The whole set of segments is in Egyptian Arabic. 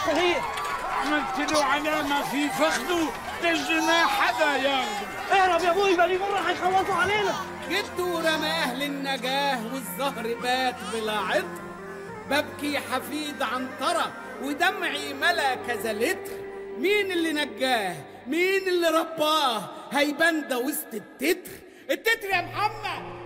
صحيح عملت له علامة في فخذه للجناح حدا ياخده اهرب يا ابوي بقى مرة هيخلصوا علينا جدو رمى أهل النجاه والزهر بات بلا عطر ببكي حفيد عنترة ودمعي ملا كذا لتر مين اللي نجاه مين اللي رباه هيبان ده وسط التتر التتر يا محمد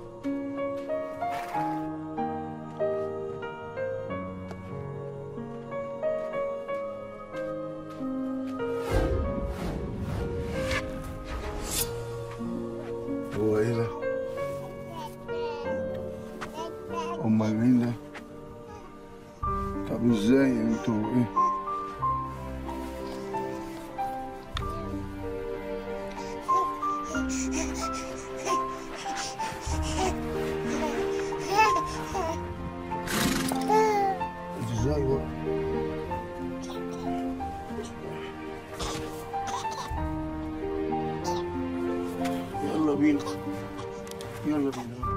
هو ايه ده؟ امال مين ده؟ طب ازاي انتوا ايه؟ ازاي بقى؟ يلا بينا يلا بينا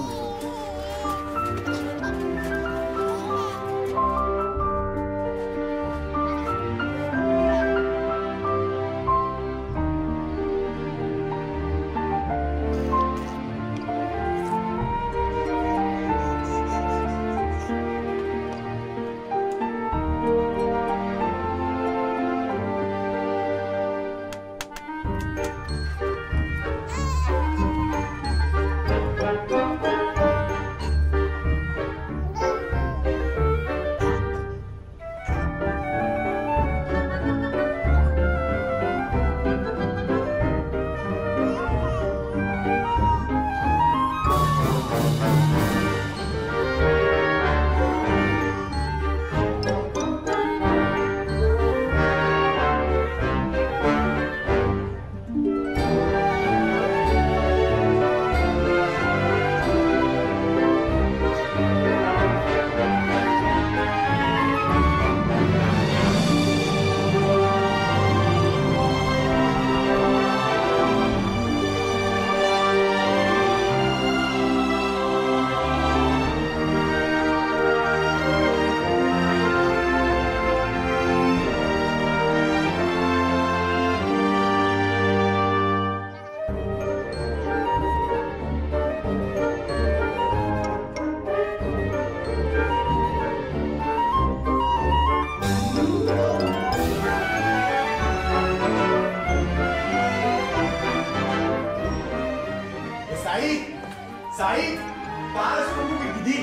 سعيد سعيد تعال شوف ابوك الجديد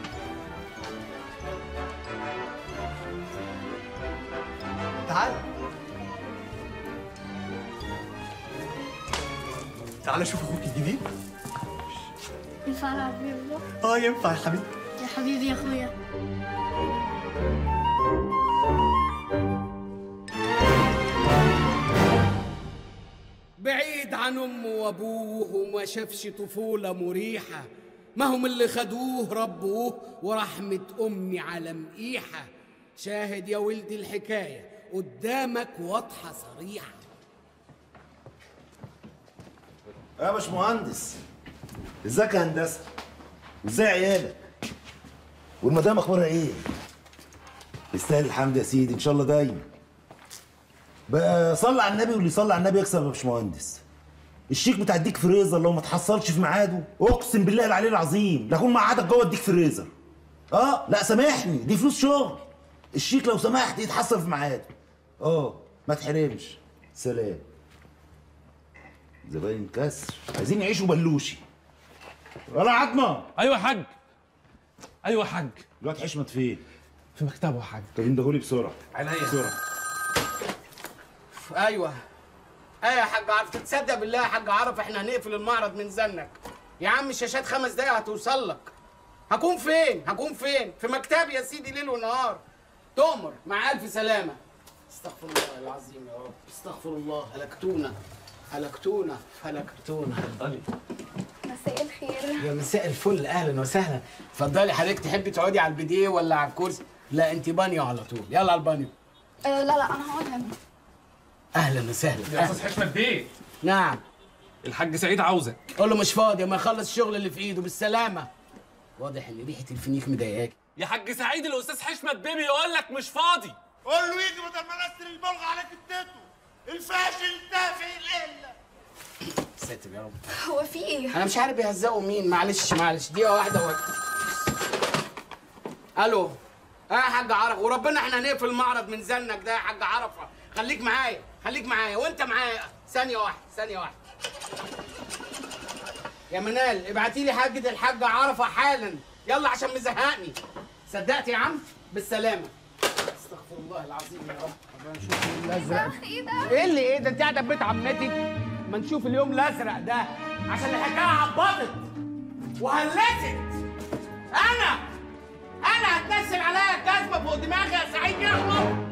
تعال تعال شوف اخوك الجديد ينفع العب بيه بابا؟ اه ينفع يا حبيبي يا حبيبي يا اخويا بعيد عن امه وابوه وما شافش طفوله مريحه ما هم اللي خدوه ربوه ورحمه امي على مقيحه شاهد يا ولدي الحكايه قدامك واضحه صريحه يا باشمهندس ازيك يا هندسه وازاي عيالك والمدام اخبارها ايه يستاهل الحمد يا سيدي ان شاء الله دايما بقى صلي على النبي واللي يصلي على النبي يكسب يا باشمهندس الشيك بتاع الديك فريزر لو ما تحصلش في ميعاده اقسم بالله العلي العظيم لا اكون مقعدك جوه الديك فريزر اه لا سامحني دي فلوس شغل الشيك لو سمحت يتحصل في ميعاده اه ما تحرمش سلام زباين كسر عايزين يعيشوا بلوشي ولا عظمه ايوه يا حاج ايوه يا حاج الواد حشمت فين في مكتبه يا حاج طب اندهولي بسرعه عينيا بسرعه ايوه ايوه يا حاج عارف تصدق بالله يا حاج عارف احنا هنقفل المعرض من زنك يا عم الشاشات خمس دقايق هتوصل لك هكون فين هكون فين في مكتبي يا سيدي ليل ونهار تؤمر مع الف سلامه استغفر الله العظيم يا رب استغفر الله هلكتونا هلكتونا هلكتونا مساء الخير يا مساء الفل اهلا وسهلا اتفضلي حضرتك تحبي تقعدي على البديه ولا على الكرسي لا انت بانيو على طول يلا على البانيو آه لا لا انا هقعد هنا اهلا وسهلا يا استاذ حشمت بيه نعم الحاج سعيد عاوزك قول له مش فاضي ما يخلص الشغل اللي في ايده بالسلامه واضح ان ريحه الفينيك مضايقاك يا حاج سعيد الاستاذ حشمت بيه بيقول لك مش فاضي قول له يجي بدل ما نسر البلغ على كتته الفاشل تافه القله ساتر يا رب هو في ايه؟ انا مش عارف بيهزقوا مين معلش معلش دقيقه واحده و... الو اه يا حاج عرفه وربنا احنا هنقفل المعرض من زنك ده يا حاج عرفه خليك معايا خليك معايا وانت معايا ثانيه واحده ثانيه واحده يا منال ابعتي لي حاجه الحاج عرفه حالا يلا عشان مزهقني صدقت يا عم بالسلامه استغفر الله العظيم يا رب ربنا نشوف اليوم الازرق ايه ده؟ ايه اللي ايه ده انت قاعده في بيت عمتك ما نشوف اليوم الازرق ده عشان الحكايه عبطت وهلست انا انا هتنزل عليا الجزمه فوق دماغي يا سعيد يا احمر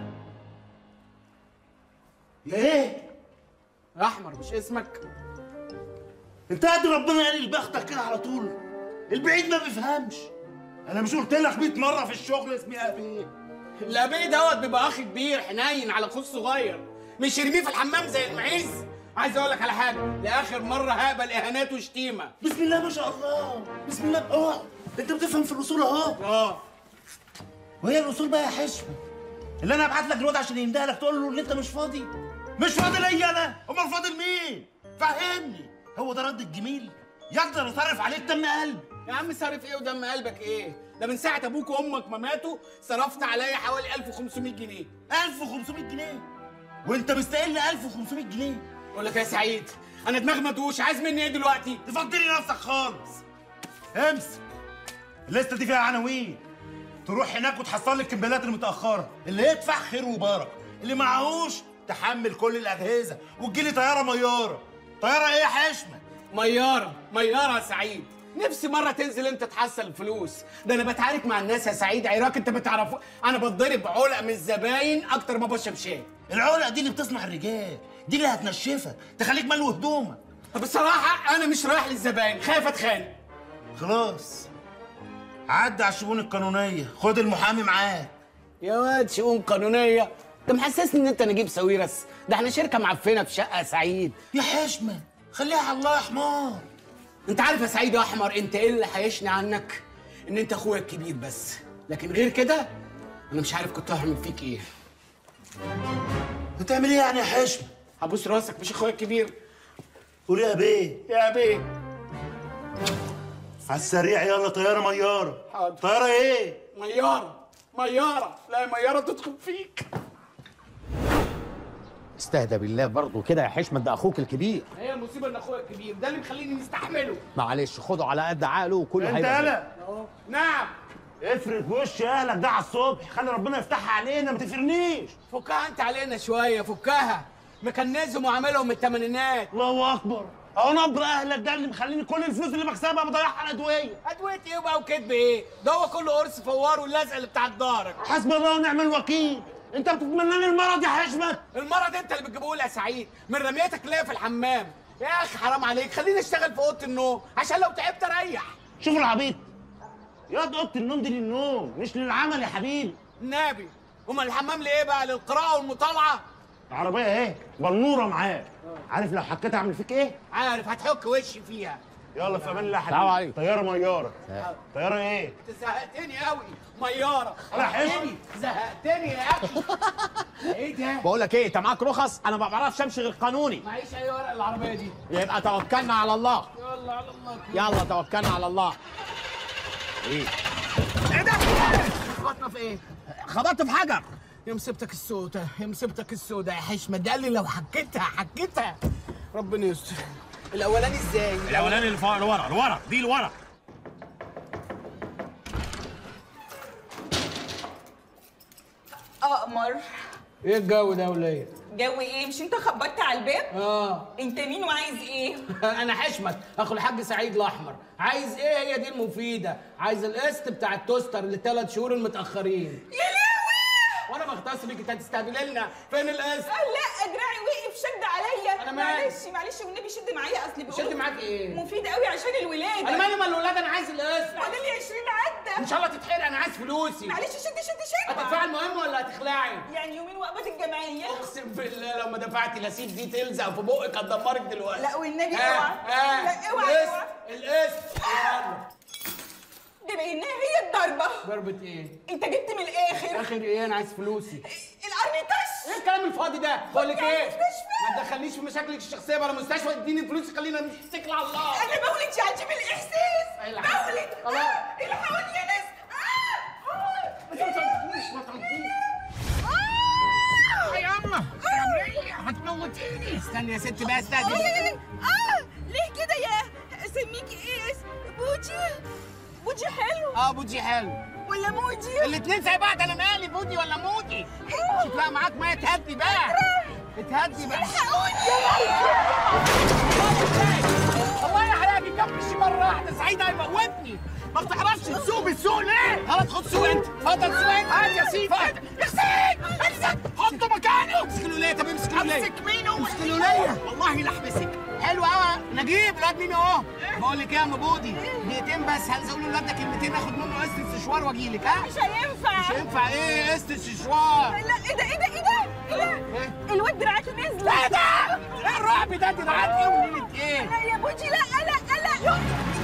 يا ايه يا احمر مش اسمك انت قد ربنا قال بختك كده على طول البعيد ما بيفهمش انا مش قلت لك 100 مره في الشغل اسمي ابي الابي دوت بيبقى اخ كبير حنين على اخوه الصغير مش يرميه في الحمام زي المعيز عايز اقول لك على حاجه لاخر مره هقبل اهانات وشتيمه بسم الله ما شاء الله بسم الله اه انت بتفهم في الاصول اهو اه وهي الاصول بقى يا حشمه اللي انا ابعت لك الواد عشان يندهلك تقول له ان انت مش فاضي مش فاضي ليا انا امال فاضي لمين فهمني هو ده رد الجميل يقدر يصرف عليك دم قلب يا عم صارف ايه ودم قلبك ايه؟ ده من ساعة ابوك وامك ما ماتوا صرفت عليا حوالي 1500 جنيه 1500 جنيه وانت مستقل 1500 جنيه بقول لك يا سعيد انا دماغي مدوش عايز مني ايه دلوقتي؟ تفضلي نفسك خالص امسك الليسته دي فيها عناوين تروح هناك وتحصل لي الكمبيالات المتاخره اللي يدفع خير وبركه اللي معهوش تحمل كل الاجهزه وتجيلي طياره مياره طياره ايه يا حشمه ميارة ميارة يا سعيد نفسي مرة تنزل انت تحصل الفلوس ده انا بتعارك مع الناس يا سعيد عراك انت بتعرفه انا بتضرب علق من الزباين اكتر ما بشرب شاي العقله دي اللي بتصنع الرجال دي اللي هتنشفك تخليك ملو هدومك طب الصراحة انا مش رايح للزباين خايف اتخانق خلاص عدى على الشؤون القانونيه خد المحامي معاك يا واد شؤون قانونية انت محسسني ان انت نجيب ساويرس ده احنا شركة معفنة في شقة يا سعيد يا حشمه خليها على الله يا حمار انت عارف يا سعيد يا احمر انت ايه اللي حيشني عنك ان انت اخويا الكبير بس لكن غير كده انا مش عارف كنت هعمل فيك ايه هتعمل ايه يعني يا حشمه هبوس راسك مش اخويا الكبير قول يا بيه يا بيه على السريع يلا طياره مياره حاضر. طياره ايه ميارة ميارة لا ميارة تدخل فيك استهدى بالله برضه كده يا حشمت ده اخوك الكبير هي المصيبة ان اخويا الكبير ده اللي مخليني نستحمله معلش خده على قد عقله وكله انت هيبقى زي- يالا نعم افرد وش اهلك ده على الصبح خلي ربنا يفتحها علينا ما تفرنيش فكها انت علينا شوية فكها مكنزهم وعاملهم من الثمانينات الله اكبر اهو نبر اهلك ده اللي مخليني كل الفلوس اللي بكسبها بضيعها على ادويه ادوية ايه بقى وكدب ايه؟ ده هو كله قرص فوار واللزقة اللي بتاعت دارك حسبي الله ونعم الوكيل انت بتتمنى لي المرض يا حشمت المرض انت اللي بتجيبه لي يا سعيد من رميتك ليا في الحمام يا اخي حرام عليك خليني اشتغل في اوضه النوم عشان لو تعبت اريح شوف العبيط يا اوضه النوم دي للنوم مش للعمل يا حبيبي نابي امال الحمام ليه بقى للقراءه والمطالعه العربيه اهي بلنوره معاك عارف لو حكيت اعمل فيك ايه عارف هتحك وشي فيها يلا في امان الله يا السلام حبيبي عليكم. طياره مياره طياره ايه انت زهقتني قوي مياره على حلو. زهقتني زهقتني يا اخي ايه ده بقول لك ايه انت معاك رخص انا ما بعرفش امشي غير قانوني معيش اي ورق العربيه دي يبقى توكلنا على الله يلا على الله كده. يلا توكلنا على الله ايه ايه ده خبطنا في ايه خبطت في حجر يا مصيبتك السودة يا مصيبتك السودة يا حشمة ده قال لي لو حكيتها حكيتها ربنا يستر الاولاني ازاي الاولاني اللي فوق لورا لورا دي لورا اقمر ايه الجو ده يا وليه جو ايه مش انت خبطت على الباب اه انت مين وعايز ايه انا حشمت اخو الحاج سعيد الاحمر عايز ايه هي دي المفيده عايز القسط بتاع التوستر لثلاث شهور المتاخرين يا لهوي وانا بختص بيك انت هتستهبلي لنا فين القسط آه، لا دراعي وقف شد عليا أنا مالي. معلش معلش والنبي شد معايا اصل بيقولوا شد معاك ايه مفيد قوي عشان الولاده انا مالي مال الولاد انا عايز القسط فاضل لي 20 عده ان شاء الله تتحرق انا عايز فلوسي معلش شد شد شد هتدفعي المهم ولا هتخلعي يعني يومين وقبض الجمعيه اقسم بالله لو ما دفعتي لاسيب دي تلزق في بقك هتدمرك دلوقتي لا والنبي آه، اوعى آه. لا اوعى القسط اوعى القسط يلا. ده باينها هي الضرب ضربه ضربة ايه؟ انت جبت من الاخر اخر ايه انا عايز فلوسي الارنيتاش ايه الكلام الفاضي ده؟ بقول لك ايه؟ مستشفى. ما تدخلنيش في مشاكلك الشخصيه بلا مستشفى اديني فلوسي خلينا نتكل على الله انا بولد يا عجيب الاحساس الحق. بولد الله. آه، الحقوني يا ناس آه، آه. ما تعطيش ما تعطيش يا الله يا هتموتيني استني يا ست بقى استني اه ليه كده يا اسميكي ايه بوجي بوجي حلو اه بودي حلو ولا موجي الاثنين زي بعض انا مالي بودي ولا مودي شكلها معاك ميه تهدي بقى اتهدي بقى والله يا حلاقي كبش مره واحده سعيد هيموتني ما بتعرفش تسوق بالسوق ليه؟ خلاص خد سوق انت اتفضل سوق انت هات يا سيدي امسك امسك حطه مكانه امسك الولايه طب امسك الولايه امسك مين هو امسك الولايه والله لاحبسك حلو قوي نجيب الواد مين اهو بقول لك ايه يا ام بودي دقيقتين بس هنزل له الواد ده كلمتين اخد منه قسط السشوار واجي لك ها مش هينفع مش هينفع ايه قسط السشوار لا ايه ده ايه ده ايه ده ايه ده الواد دراعته نزلت ايه ده؟ ايه الرعب ده دراعات ايه ونيلة ايه؟ لا يا بوجي لا لا لا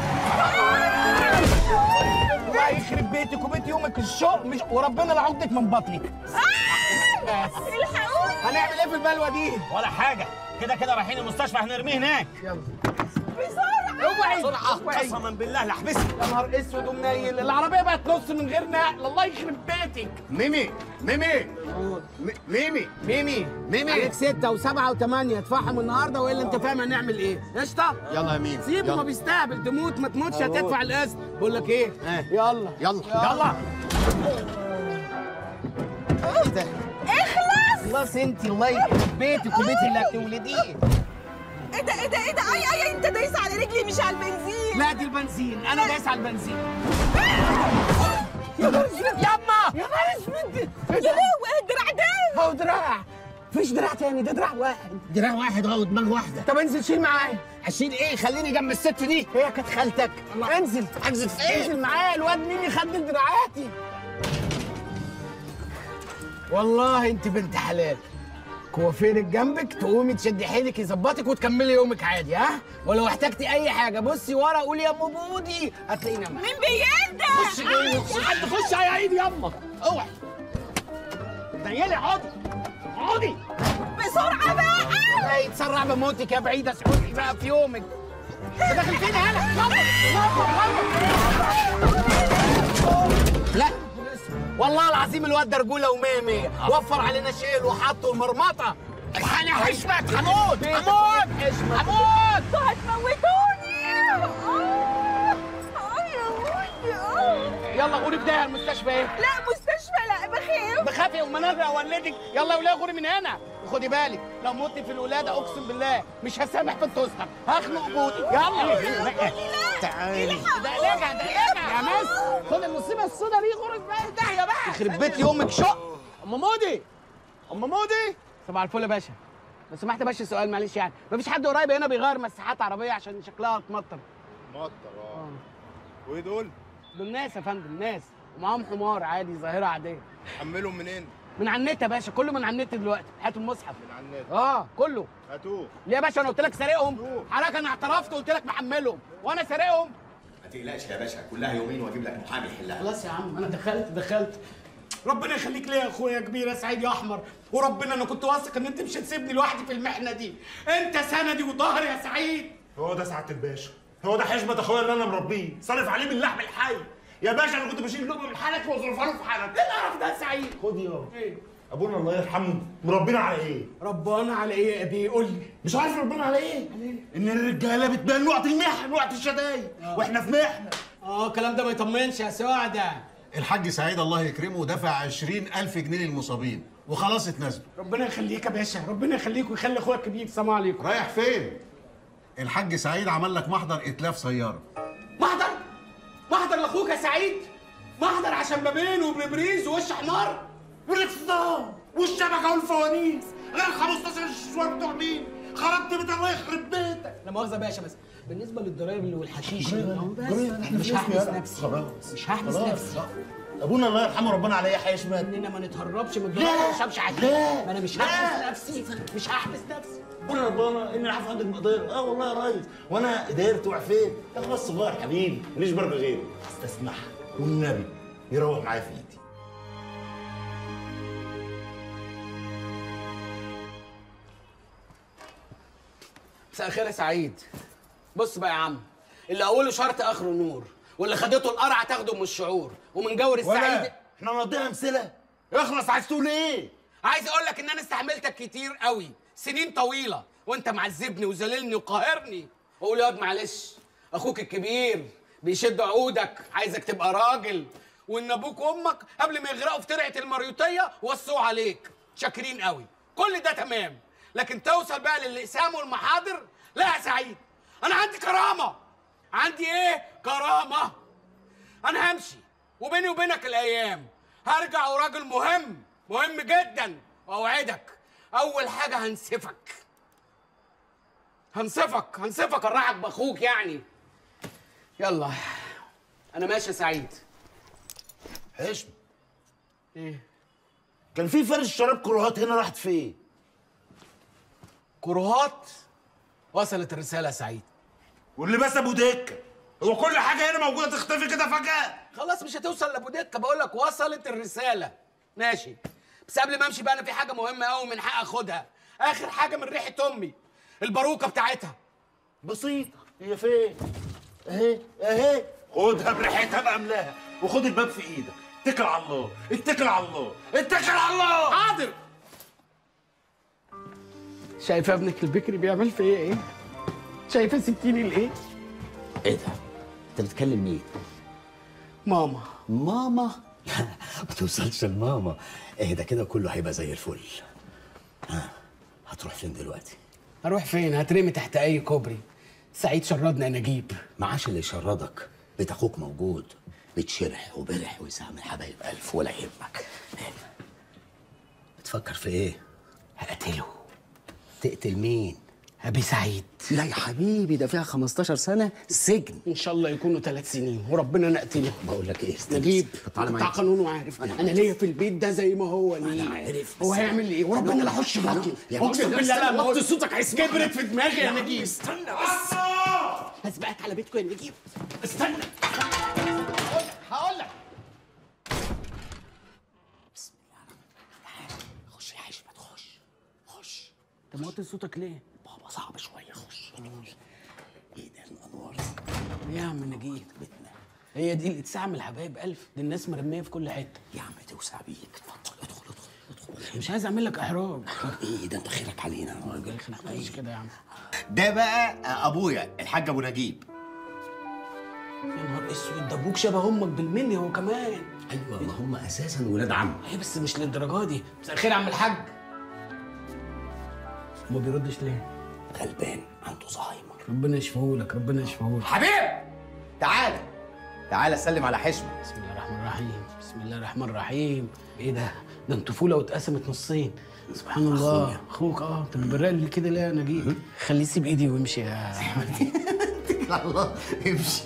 الله يخرب بيتك وبيت يومك الشوق مش وربنا لا عقدك من بطنك بس الحقوني هنعمل ايه في البلوه دي؟ ولا حاجه كده كده رايحين المستشفى هنرميه هناك بسرعه اوعي بسرعه اوعي قسما بالله لحبسك يا نهار اسود ومنيل العربيه بقت نص من غير نقل الله يخرب بيتك ميمي ميمي م- ميمي ميمي ميمي. عليك ستة وسبعة وثمانية ادفعهم النهاردة وإلا أنت فاهم هنعمل إيه؟ قشطة؟ يلا يا ميمي سيبه ما يلا. بيستهبل تموت ما تموتش هتدفع القسط بقول لك إيه؟ آه. يلا يلا يلا إيه ده؟ اخلص خلاص أنت الله يخرب بيتك وبيت اللي هتولديه ايه ده ايه ده ايه ده اي اي انت دايس على رجلي مش على البنزين لا دي البنزين أنا دايس على البنزين يا نهار اسود ياما يا نهار اسود يا لهوي الدراع ده هو دراع مفيش دراع تاني ده دراع واحد دراع واحد اه ودماغ واحده طب انزل شيل معايا هشيل ايه خليني جنب الست دي هي كانت خالتك انزل انزل في ايه انزل معايا الواد مين يخدل دراعاتي والله انت بنت حلال كوافيرك جنبك تقومي تشدي حيلك يظبطك وتكملي يومك عادي ها ولو احتجتي اي حاجه بصي ورا قولي يا ام بودي هتلاقيني معاك مين بينده خش جوه حد خش يا عيني يما اوعي نيلي اقعدي اقعدي بسرعه بقى لا يتسرع بموتك يا بعيده اسكتي بقى في يومك انت داخل فين هلا لا والله العظيم الواد ده رجوله ومية مية وفر علينا شيل وحط المرمطه الحقني حشمت هموت هموت هموت هموت انتوا هتموتوني آه. آه يا بوجي آه. يلا غوري بدايه المستشفى ايه لا مستشفى لا بخاف بخافي وما انا اولدك يلا يا وليه غوري من هنا وخدي بالك لو مت في الولاده اقسم بالله مش هسامح في التذكر هخنق بودي يلا تعالي ده لجع ده لجع يا مس خد المصيبه السودا دي غوري بقى داهيه بقى يخرب بيت يومك شق ام مودي ام مودي صباح الفل يا باشا لو سمحت يا باشا سؤال معلش يعني مفيش حد قريب هنا بيغير مساحات عربيه عشان شكلها اتمطر مطر اه وايه دول؟ دول ناس يا فندم ناس ومعاهم حمار عادي ظاهره عاديه حملهم منين؟ من على النت يا باشا كله من على النت دلوقتي هاتوا المصحف من على النت اه كله هاتوه ليه يا باشا انا قلت لك سارقهم حضرتك انا اعترفت وقلت لك محملهم وانا سارقهم ما تقلقش يا باشا كلها يومين واجيب لك محامي يحلها خلاص يا عم انا دخلت دخلت ربنا يخليك ليا يا اخويا كبير يا سعيد يا احمر وربنا انا كنت واثق ان انت مش هتسيبني لوحدي في المحنه دي انت سندي وظهري يا سعيد هو ده سعاده الباشا هو ده حشمة اخويا اللي انا مربيه صارف عليه من اللحم الحي يا باشا انا كنت بشيل لقمه من حالك واصرفها له في حالك ايه القرف ده يا سعيد خد يابا ايه ابونا الله يرحمه مربينا على ايه ربنا على ايه يا ابي قول لي مش عارف ربنا على ايه ان الرجاله بتبان وقت المحن وقت الشدايد واحنا في محنه اه الكلام ده ما يطمنش يا سعده الحاج سعيد الله يكرمه دفع 20000 جنيه للمصابين وخلاص اتنازلوا ربنا يخليك يا باشا ربنا يخليك ويخلي اخويا الكبير سلام عليكم رايح فين؟ الحاج سعيد عمل لك محضر اتلاف سياره محضر محضر لاخوك يا سعيد محضر عشان ما بينه وبين بريز ووش حمار والاقتصاد والشبكه والفوانيس غير 15 شوار بتوع مين خربت بيت الله يخرب بيتك لا مؤاخذه يا باشا بس بالنسبه للضرايب اللي والحشيش اللي هو بس احنا مش في هحبس اسمي نفسي خلاص مش هحبس خلاص. نفسي ابونا الله يرحمه ربنا عليه حشمة اننا ما نتهربش من الضرايب لا. وما نشربش حشيش لا. ما انا مش لا. هحبس نفسي مش هحبس نفسي قول ربنا ان العفو عندك مقدار اه والله يا ريس وانا قدرت وعفيت ده خلاص صغير حبيبي ماليش برضه غيره استسمحها والنبي يروح معايا في ايدي مساء الخير يا سعيد بص بقى يا عم اللي اوله شرط اخره نور واللي خدته القرعه تاخده من الشعور ومن جور السعيد ولا احنا نقضيها امثله اخلص عايز تقول ايه عايز اقول لك ان انا استحملتك كتير قوي سنين طويله وانت معذبني وذللني وقاهرني اقول ياض معلش اخوك الكبير بيشد عقودك عايزك تبقى راجل وان ابوك وامك قبل ما يغرقوا في ترعه المريوطيه وصوا عليك شاكرين قوي كل ده تمام لكن توصل بقى للاقسام والمحاضر لا يا سعيد انا عندي كرامه عندي ايه كرامه انا همشي وبيني وبينك الايام هرجع وراجل مهم مهم جدا واوعدك اول حاجه هنسفك هنسفك هنسفك ارحك باخوك يعني يلا انا ماشي يا سعيد حشم ايه كان في فرش شراب كروهات هنا راحت فين كروهات وصلت الرساله يا سعيد واللي بس ابو دكه هو كل حاجه هنا موجوده تختفي كده فجاه خلاص مش هتوصل لابو دكه بقول لك وصلت الرساله ماشي بس قبل ما امشي بقى انا في حاجه مهمه قوي من حق اخدها اخر حاجه من ريحه امي الباروكه بتاعتها بسيطه هي فين اهي اهي خدها بريحتها باملاها وخد الباب في ايدك اتكل على الله اتكل على الله اتكل على الله حاضر شايفه ابنك البكري بيعمل فيا ايه شايفه سبتيني لايه ايه ده؟ انت بتكلم مين؟ ماما ماما؟ ما توصلش لماما ايه ده كده كله هيبقى زي الفل ها هتروح فين دلوقتي؟ اروح فين هترمي تحت اي كوبري سعيد شردنا يا نجيب معاش اللي يشردك بيت اخوك موجود بتشرح وبرح ويساهم الحبايب الف ولا يهمك هنا بتفكر في ايه؟ هقتله تقتل مين؟ ابي سعيد لا يا حبيبي ده فيها 15 سنه سجن ان شاء الله يكونوا ثلاث سنين وربنا نقتله بقول لك ايه استنى نجيب طب تعالى بتاع معايا قانون وعارف انا ليا في البيت ده زي ما هو ليه انا عارف هو بس- هيعمل ايه وربنا لا احش بطني يا اقسم بابا، بالله لا استنى، ما وطي قلت صوتك هيسمعك. كبرت في دماغي يا يا عم نجيب استنى بس هسبقك على بيتكم يا نجيب استنى هقول لك خش يا حشمت خش خش انت موطي صوتك ليه؟ بابا صعب شويه خش ايه ده الانوار ايه يا عم نجيب هي دي اللي تستعمل حبايب الف دي الناس مرميه في كل حته يا عم توسع بيك اتفضل ادخل ادخل ادخل مش عايز اعمل لك احراج ايه ده انت خيرك علينا يا راجل مش كده يا عم ده بقى ابويا الحاج ابو نجيب يا نهار اسود ده ابوك شبه امك بالمني هو كمان ايوه ما هم اساسا ولاد عم ايه بس مش للدرجه دي مساء الخير يا عم الحاج ما بيردش ليه غلبان عنده زهايمر ربنا يشفيهولك ربنا يشفيهولك حبيب تعالى تعالى سلم على حشمه بسم الله الرحمن الرحيم بسم الله الرحمن الرحيم ايه ده ده الطفوله واتقسمت نصين سبحان الله اخوك اه انت مبرق لي كده ليه يا نجيب خليه يسيب ايدي ويمشي يا الله امشي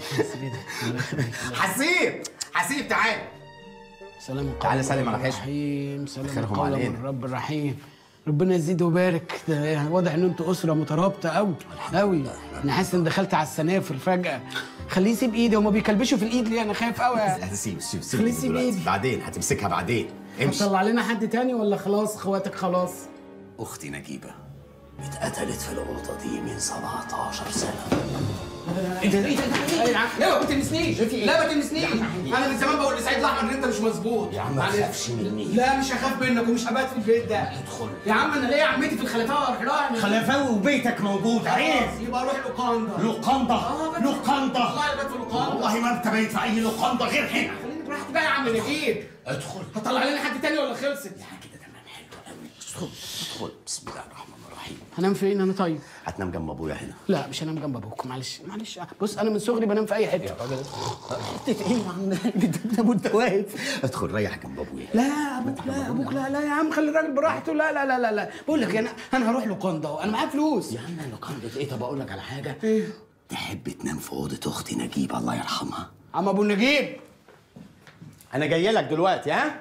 حسيب حسيب تعالى سلام قولا تعالى سلم على من حشمة. الرحيم سلام خيرهم قولا علينا. من الرب الرحيم ربنا يزيد ويبارك ده يعني واضح ان انتوا اسره مترابطه قوي قوي انا حاسس ان دخلت على السنافر فجاه خليه يسيب ايدي هما بيكلبشوا في الايد ليه انا خايف قوي هتسيب سيب سيب خليه إيدي يسيب دلوقتي. إيدي. بعدين هتمسكها بعدين امشي هتطلع لنا حد تاني ولا خلاص اخواتك خلاص اختي نجيبه اتقتلت في الاوضه دي من 17 سنه ايه ده ايه ده ايه يا عم لا ما تلمسنيش لا ما تلمسنيش انا من زمان بقول لسعيد الاحمر ان انت مش مظبوط يا عم ما تخافش مني لا مش هخاف منك ومش هبات في البيت ده ادخل يا عم انا ليا عمتي في الخلفاء والحرام خلفاوي وبيتك موجود عيب خلاص، يبقى روح لوكاندا لوقندا اه بات- لوقندا والله بات في لوكاندا والله ما انت بايت في اي لوقندا غير هنا خليني براحتي بقى يا عم نجيب ادخل هطلع لنا حد تاني ولا خلصت كده تمام حلو قوي ادخل ادخل بسم الله الرحمن الرحيم هنام فين انا طيب هتنام جنب ابويا هنا لا مش هنام جنب ابوك معلش معلش بص انا من صغري بنام في اي حته يا راجل حته ايه يا عم ده وانت واقف ادخل ريح جنب ابويا لا ابوك لا ابوك لا لا يا عم خلي الراجل براحته لا لا لا لا لا بقول لك انا انا هروح لوكاندا انا معايا فلوس يا عم لوكاندا ايه طب اقول لك على حاجه ايه تحب تنام في اوضه اختي نجيب الله يرحمها عم ابو النجيب انا جاي لك دلوقتي ها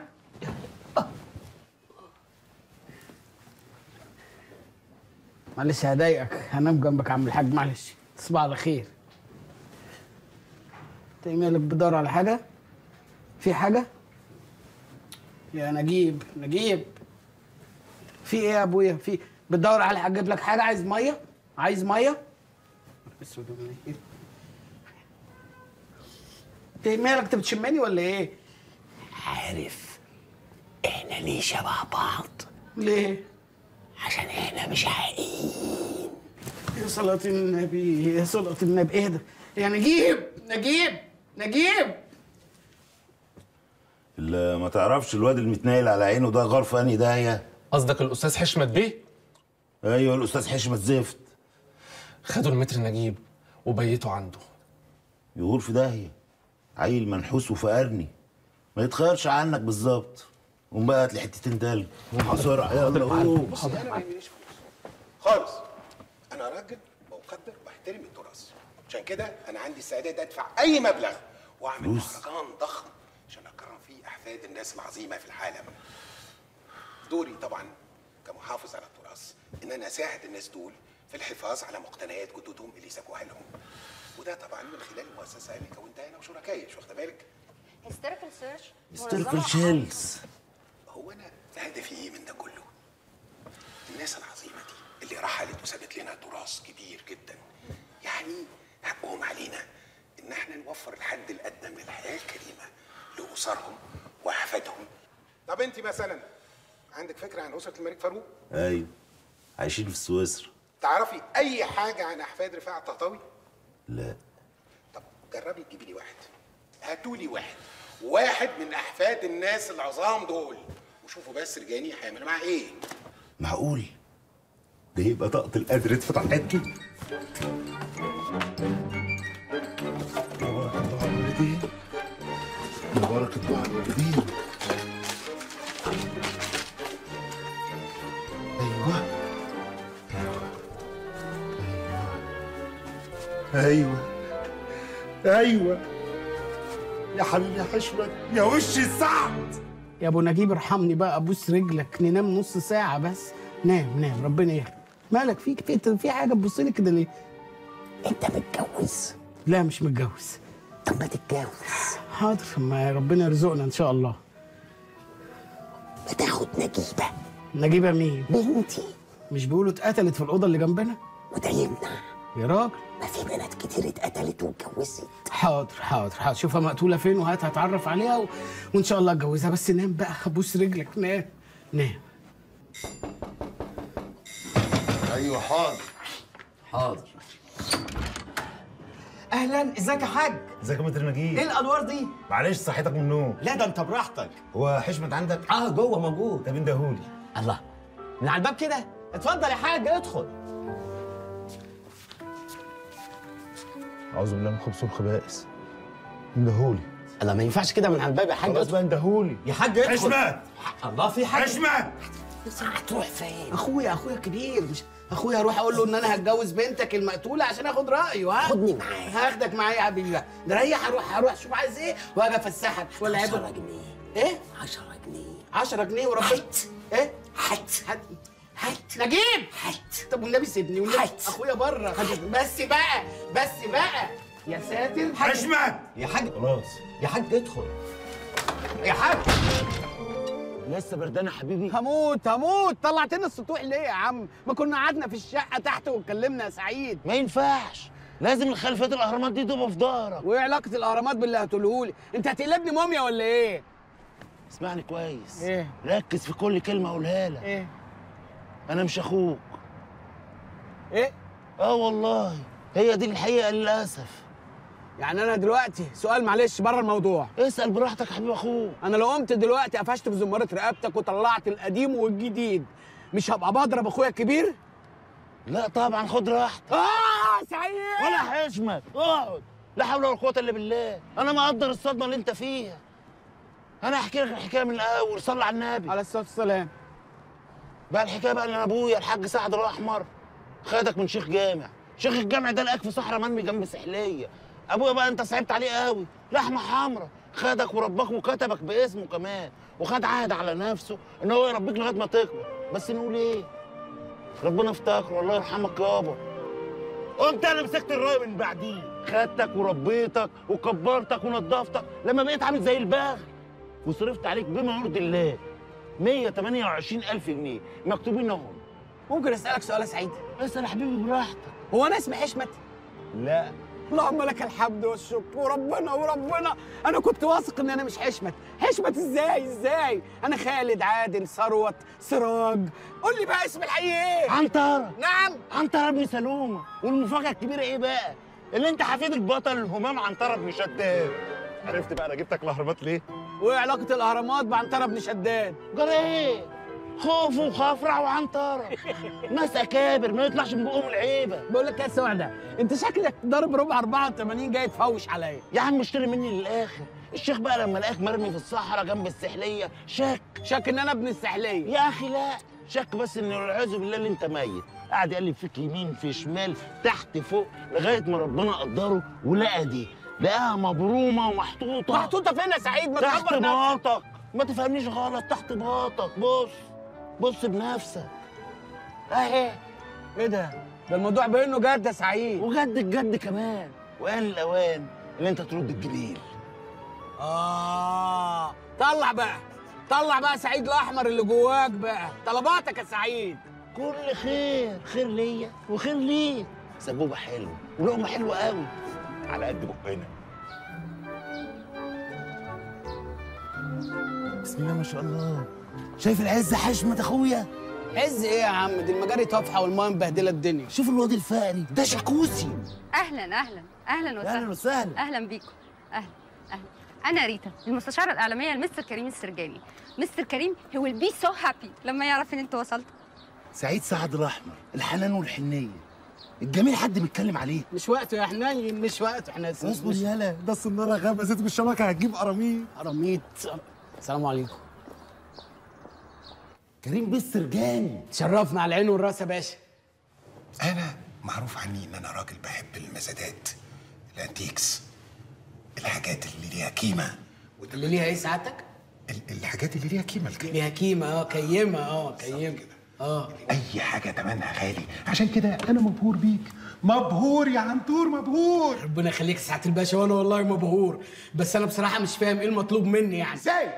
معلش هضايقك هنام جنبك يا عم الحاج معلش تصبح على خير انت إيه مالك بتدور على حاجه في حاجه يا نجيب نجيب في ايه يا ابويا في بتدور على اجيب لك حاجه عايز ميه عايز ميه اسود ولا ايه ايه مالك انت بتشمني ولا ايه عارف احنا ليه شبه بعض ليه عشان احنا مش حقيقيين يا صلاة النبي يا صلاة النبي ايه ده يا نجيب نجيب نجيب اللي ما تعرفش الواد المتنايل على عينه ده غرف انهي داهيه قصدك الاستاذ حشمت بيه ايوه الاستاذ حشمت زفت خدوا المتر نجيب وبيتوا عنده يغور في داهيه عيل منحوس وفقرني ما يتخيرش عنك بالظبط قوم بقى هات لي حتتين تلج بسرعه يلا قوم انا ما يهمنيش فلوس خالص انا راجل بقدر واحترم التراث عشان كده انا عندي استعداد ادفع اي مبلغ واعمل فلوس؟ مهرجان ضخم عشان اكرم فيه احفاد الناس العظيمه في العالم دوري طبعا كمحافظ على التراث ان انا اساعد الناس دول في الحفاظ على مقتنيات جدودهم اللي سابوها لهم وده طبعا من خلال المؤسسه اللي كونتها انا وشركائي مش واخده بالك هيستيريكال سيرش ستيركل شيلز هو انا هدفي ايه من ده كله؟ الناس العظيمه دي اللي رحلت وسابت لنا تراث كبير جدا يعني حقهم علينا ان احنا نوفر الحد الادنى من الحياه الكريمه لاسرهم واحفادهم طب انت مثلا عندك فكره عن اسره الملك فاروق؟ ايوه عايشين في سويسرا تعرفي اي حاجه عن احفاد رفاعه الطهطاوي؟ لا طب جربي تجيبي لي واحد هاتوا لي واحد واحد من احفاد الناس العظام دول وشوفوا بس رجاني هيعمل معاه ايه معقول ده يبقى طاقة القدر اتفتح حتة مبارك الدعاء الوالدين مبارك الدعاء الوالدين ايوه ايوه ايوه يا حبيبي يا حشمت يا وش السعد يا ابو نجيب ارحمني بقى ابوس رجلك ننام نص ساعه بس نام نام ربنا يهديك مالك فيك في في حاجه تبص لي كده ليه انت متجوز لا مش متجوز طب ما تتجوز حاضر ما ربنا يرزقنا ان شاء الله ما تاخد نجيبه نجيبه مين بنتي مش بيقولوا اتقتلت في الاوضه اللي جنبنا وده يمنع يا راجل ما في بنات كتير اتقتلت واتجوزت حاضر حاضر حاضر شوفها مقتوله فين وهات هتعرف عليها و... وان شاء الله اتجوزها بس نام بقى ابوس رجلك نام نام ايوه حاضر حاضر اهلا ازيك يا حاج ازيك يا متر نجيب ايه الانوار دي معلش صحتك من النوم لا ده انت براحتك هو حشمت عندك اه جوه موجود طب اندهولي الله من على الباب كده اتفضل يا حاج ادخل اعوذ بالله من الخبث والخبائث اندهولي الله ما ينفعش كده من على الباب يا حاج خلاص ادخل بقى اندهولي يا حاج ادخل حشمت الله في حاجه حشمت هتروح فين اخويا اخويا كبير مش اخويا اروح اقول له ان انا هتجوز بنتك المقتوله عشان اخد رايه ها خدني معاك. هاخدك معايا يا حبيبي بقى نريح هروح هروح شوف عايز ايه واجي افسحك ولا 10 عيب جنيه ايه 10 جنيه 10 جنيه وربنا هات. ايه هات هات هات نجيب هات طب والنبي سيبني والنبي هات. اخويا بره بس بقى بس بقى يا ساتر حشمت يا حاج خلاص يا حاج ادخل يا حاج لسه بردان يا حبيبي هموت هموت طلعتنا السطوح ليه يا عم ما كنا قعدنا في الشقه تحت واتكلمنا يا سعيد ما ينفعش لازم الخلفيات الاهرامات دي تبقى في ظهرك وايه علاقه الاهرامات باللي هتقولهولي انت هتقلبني موميا ولا ايه اسمعني كويس ايه ركز في كل كلمه اقولها لك ايه انا مش اخوك ايه اه والله هي دي الحقيقه للاسف يعني انا دلوقتي سؤال معلش بره الموضوع اسال براحتك يا حبيب اخوك انا لو قمت دلوقتي قفشت في زماره رقبتك وطلعت القديم والجديد مش هبقى بضرب اخويا الكبير لا طبعا خد راحتك اه سعيد ولا حشمت اقعد لا حول ولا قوه الا بالله انا مقدر الصدمه اللي انت فيها انا احكي لك الحكايه من الاول صلي على النبي على الصلاه والسلام بقى الحكايه بقى ان أنا ابويا الحاج سعد الاحمر خدك من شيخ جامع شيخ الجامع ده لقاك في صحراء منمي جنب سحليه ابويا بقى انت صعبت عليه قوي لحمه حمرا خدك ورباك وكتبك باسمه كمان وخد عهد على نفسه ان هو يربيك لغايه ما تكبر بس نقول ايه ربنا افتكره الله يرحمك يابا قمت انا مسكت الرايه من بعديه خدتك وربيتك وكبرتك ونضفتك لما بقيت عامل زي البغل وصرفت عليك بما يرضي الله 128 ألف جنيه مكتوبين اهم ممكن اسالك سؤال يا سعيد اسال يا حبيبي براحتك هو انا اسمي حشمت لا اللهم لك الحمد والشكر وربنا وربنا انا كنت واثق ان انا مش حشمت حشمت ازاي ازاي انا خالد عادل ثروت سراج قول لي بقى اسم الحقيقي ايه عنترة نعم عنترة ابن سلومة والمفاجأة الكبيرة ايه بقى؟ اللي انت حفيد البطل الهمام عنترة بن شداد عرفت بقى انا جبتك الاهرامات ليه؟ وايه علاقه الاهرامات بعنتره بن شداد جرى ايه؟ خوف وخفرع وعنترة ناس اكابر ما يطلعش من بقهم العيبة بقول لك ايه يا سعده انت شكلك ضارب ربع 84 جاي تفوش عليا يا عم اشتري مني للاخر الشيخ بقى لما لقاك مرمي في الصحراء جنب السحلية شك شك ان انا ابن السحليه يا اخي لا شك بس ان والعياذ بالله اللي انت ميت قعد يقلب فيك يمين في شمال تحت فوق لغايه ما ربنا قدره ولقى دي لقاها مبرومه ومحطوطه محطوطه فين يا سعيد ما تحت تكبر نفسك باطك ما تفهمنيش غلط تحت باطك بص بص بنفسك اهي ايه ده ده الموضوع باينه جد يا سعيد وجد الجد كمان وان الاوان اللي انت ترد الجميل اه طلع بقى طلع بقى سعيد الاحمر اللي جواك بقى طلباتك يا سعيد كل خير خير ليا وخير ليك سبوبه حلو ولقمه حلوه قوي على قد بقنا بسم الله ما شاء الله شايف العز حشمة اخويا عز ايه يا عم دي المجاري طافحه والميه مبهدله الدنيا شوف الواد الفقري ده شاكوسي اهلا اهلا اهلا وسهلا اهلا وسهلا اهلا بيكم اهلا اهلا انا ريتا المستشاره الاعلاميه لمستر كريم السرجاني مستر كريم he will be so happy لما يعرف ان انت وصلت سعيد سعد الاحمر الحنان والحنيه الجميل حد بيتكلم عليه مش وقته يا حنين مش وقته احنا اصبر يالا ده السناره غمزت بالشبكه هتجيب قراميط قراميط السلام عليكم كريم بيه السرجاني تشرفنا على العين والراس يا باشا انا معروف عني ان انا راجل بحب المزادات الانتيكس الحاجات اللي ليها قيمه اللي ليها ايه سعادتك؟ ال- الحاجات اللي ليها قيمه القيمه ليها كيمه اه كيمه اه كيمه اه اي حاجه تمنها غالي عشان كده انا مبهور بيك مبهور يا عنتور مبهور ربنا يخليك يا سعاده الباشا وانا والله مبهور بس انا بصراحه مش فاهم ايه المطلوب مني يعني ازاي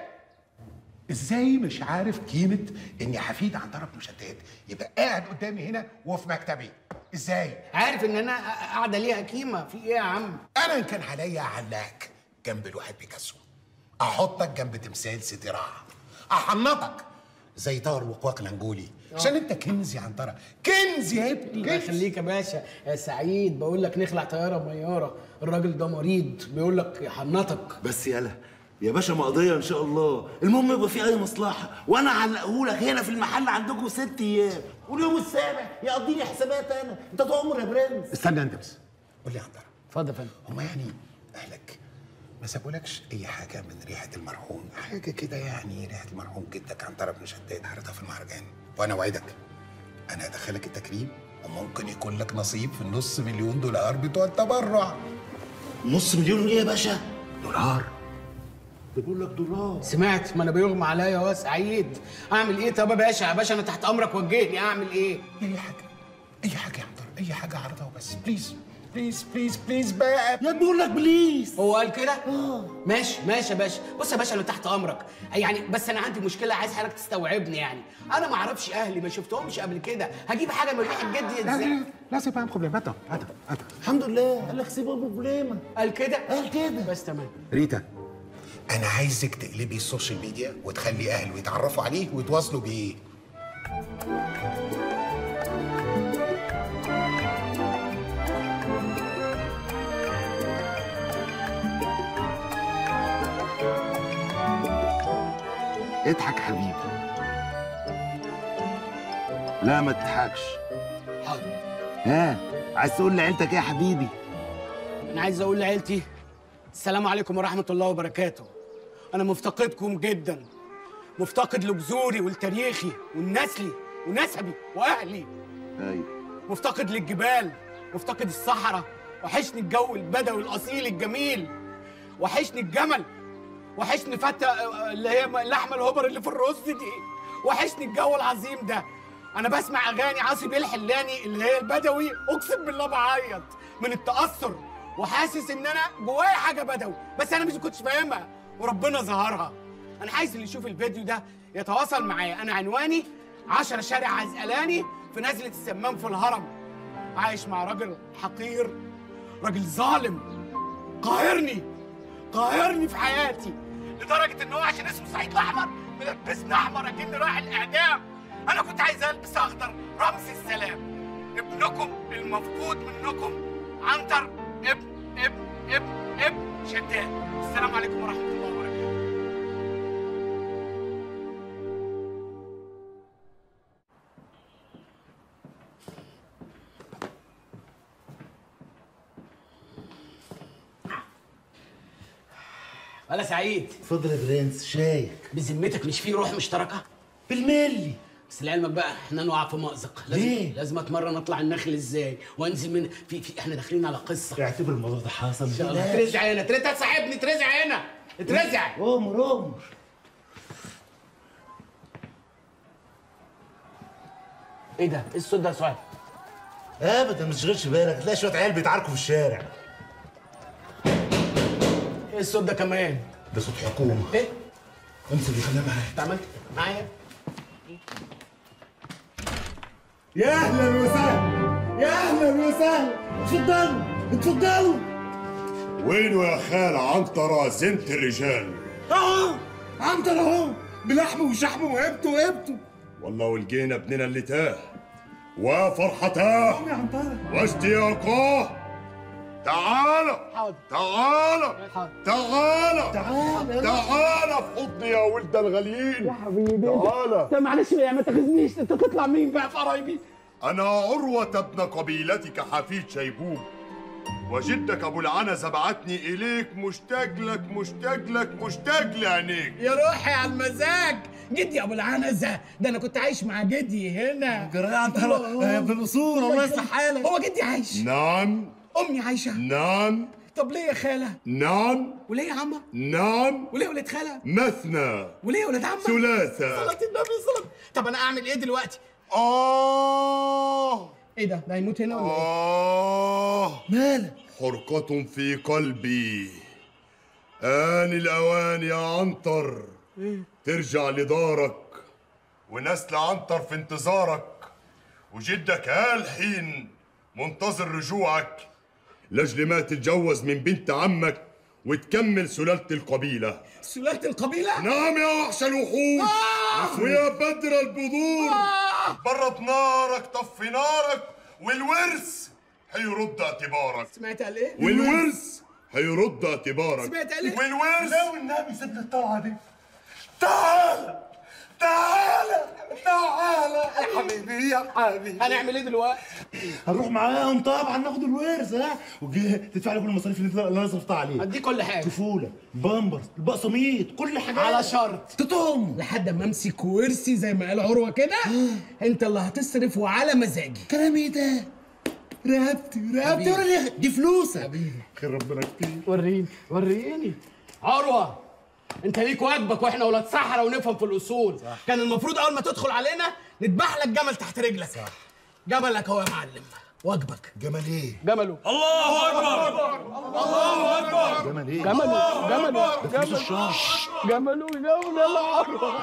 ازاي مش عارف قيمه اني حفيد عنتره بن شداد يبقى قاعد قدامي هنا وفي مكتبي ازاي عارف ان انا قاعده ليها قيمه في ايه يا عم انا ان كان عليا اعلاك جنب الواحد بيكاسو احطك جنب تمثال سيدي راعه احنطك زي طار وقواق الانجولي عشان انت كنز يا عنتره كنز يا ابني الله كنز يخليك يا باشا يا سعيد بقول لك نخلع طياره مياره الراجل ده مريض بيقول لك يحنطك بس يالا يا باشا مقضية إن شاء الله المهم يبقى في أي مصلحة وأنا أعلقهولك هنا في المحل عندكم ست أيام واليوم السابع يقضيني حسابات أنا أنت تؤمر يا برنس استنى انت بس قول لي يا عنتره اتفضل يا فندم هما يعني اهلك ما سابولكش اي حاجه من ريحه المرحوم حاجه كده يعني ريحه المرحوم جدك عنتره بن شداد عرضها في المهرجان وانا اوعدك انا هدخلك التكريم وممكن يكون لك نصيب في النص مليون دولار بتوع التبرع نص مليون إيه يا باشا؟ دولار بيقول لك دولار سمعت ما انا بيغمى عليا يا سعيد اعمل ايه طب يا باشا يا باشا انا تحت امرك وجهني اعمل ايه اي حاجه اي حاجه يا عنتره اي حاجه عرضها وبس بليز بليز بليز بليز بقى يا بيقول لك بليز هو قال كده؟ اه ماشي ماشي يا باشا بص يا باشا انا تحت امرك يعني بس انا عندي مشكله عايز حضرتك تستوعبني يعني انا ما اعرفش اهلي ما شفتهمش قبل كده هجيب حاجه من ريحه جدي لا ازاي لا لا سيب بقى بروبليم هاتها هاتها هاتها الحمد لله قال لك سيبها بروبليمة قال كده قال كده بس تمام ريتا انا عايزك تقلبي السوشيال ميديا وتخلي اهله يتعرفوا عليه ويتواصلوا بيه اضحك حبيبي لا ما تضحكش حاضر ها عايز تقول لعيلتك ايه يا حبيبي انا عايز اقول لعيلتي السلام عليكم ورحمه الله وبركاته انا مفتقدكم جدا مفتقد لجذوري ولتاريخي ولنسلي ونسبي واهلي ايوه مفتقد للجبال مفتقد الصحراء وحشني الجو البدوي الاصيل الجميل وحشني الجمل وحشني فتة اللي هي اللحمه الهبر اللي في الرز دي وحشني الجو العظيم ده انا بسمع اغاني عاصي بيه الحلاني اللي هي البدوي اقسم بالله بعيط من التاثر وحاسس ان انا جوايا حاجه بدوي بس انا مش كنتش فاهمها وربنا ظهرها انا عايز اللي يشوف الفيديو ده يتواصل معايا انا عنواني 10 شارع عزقلاني في نزله السمام في الهرم عايش مع راجل حقير راجل ظالم قاهرني قاهرني في حياتي لدرجه ان هو عشان اسمه سعيد الاحمر ملبسني احمر اكني رايح الاعدام انا كنت عايز البس اخضر رمز السلام ابنكم المفقود منكم عنتر ابن ابن ابن ابن شداد السلام عليكم ورحمه الله وبركاته ولا سعيد اتفضل يا برنس شايك بذمتك مش في روح مشتركه بالملي بس لعلمك بقى احنا نقع في مأزق لازم ليه؟ لازم اتمرن اطلع النخل ازاي وانزل من في, في احنا داخلين على قصه اعتبر الموضوع ده حصل ان شاء الله ترزع هنا ترزع صاحبني ترزع هنا اترزع امر امر ايه ده؟ ايه الصوت ده يا سعاد؟ ابدا ما تشغلش بالك هتلاقي شويه عيال بيتعاركوا في الشارع ايه الصوت ده كمان؟ ده صوت حكومه ايه؟ امسك اللي خليها معايا انت عملت معايا؟ يا اهلا وسهلا يا اهلا وسهلا اتفضلوا اتفضلوا وينه يا خال عنترة زنت الرجال اهو عنتر اهو بلحمه وشحمه وهبته وهبته والله ولقينا ابننا اللي تاه وفرحتاه يا عنترة واشتياقاه تعال تعال تعال تعال تعال في حضني يا ولد الغاليين يا حبيبي تعال طب معلش يعني ما تاخذنيش انت تطلع مين بقى في قرايبي أنا عروة ابن قبيلتك حفيد شيبوب وجدك أبو العنزة بعتني إليك مشتاق لك مشتاق لك مشتاق لعينيك يا روحي على المزاج جدي ابو العنزه ده انا كنت عايش مع جدي هنا جرايه عنترة يا ابن الاصول الله يصلح حالك هو جدي عايش نعم امي عايشه نعم طب ليه يا خاله نعم وليه يا عمه نعم وليه ولاد خاله مثنى وليه ولاد عمه ثلاثة صلاه النبي صلاه طب انا اعمل ايه دلوقتي آه ايه ده ده هيموت هنا ولا ايه آه مالك حرقة في قلبي آن الأوان يا عنتر ترجع لدارك ونسل عنتر في انتظارك وجدك هالحين منتظر رجوعك لأجل ما تتجوز من بنت عمك وتكمل سلالة القبيلة سلالة القبيلة؟ نعم يا وحش الوحوش آه! ويا بدر البذور آه! برد نارك طفي نارك والورث هيرد اعتبارك سمعت قال ايه؟ والورث هيرد اعتبارك سمعت قال ايه؟ والورث لا والنبي سيبنا الطلعه دي تعال تعال تعال يا حبيبي يا حبيبي هنعمل ايه دلوقتي؟ هنروح معاهم طبعا ناخد الورث ها وجه تدفع لي كل المصاريف اللي اللي انا صرفتها عليه هديك كل حاجه طفوله بامبرز البقسميط كل حاجه على شرط تطم لحد ما امسك ورثي زي ما قال عروه كده انت اللي هتصرف وعلى مزاجي كلام ايه ده؟ رقبتي رقبتي ولا دي فلوسك خير ربنا كتير وريني وريني عروه انت ليك واجبك واحنا ولاد صحراء ونفهم في الاصول صح. كان المفروض اول ما تدخل علينا نذبح لك جمل تحت رجلك صح. جملك اهو يا معلم واجبك جمل ايه؟ جمله الله اكبر الله اكبر جمل ايه؟ جمله جمله ده فلوس الشهر جمله جمله يلا عروه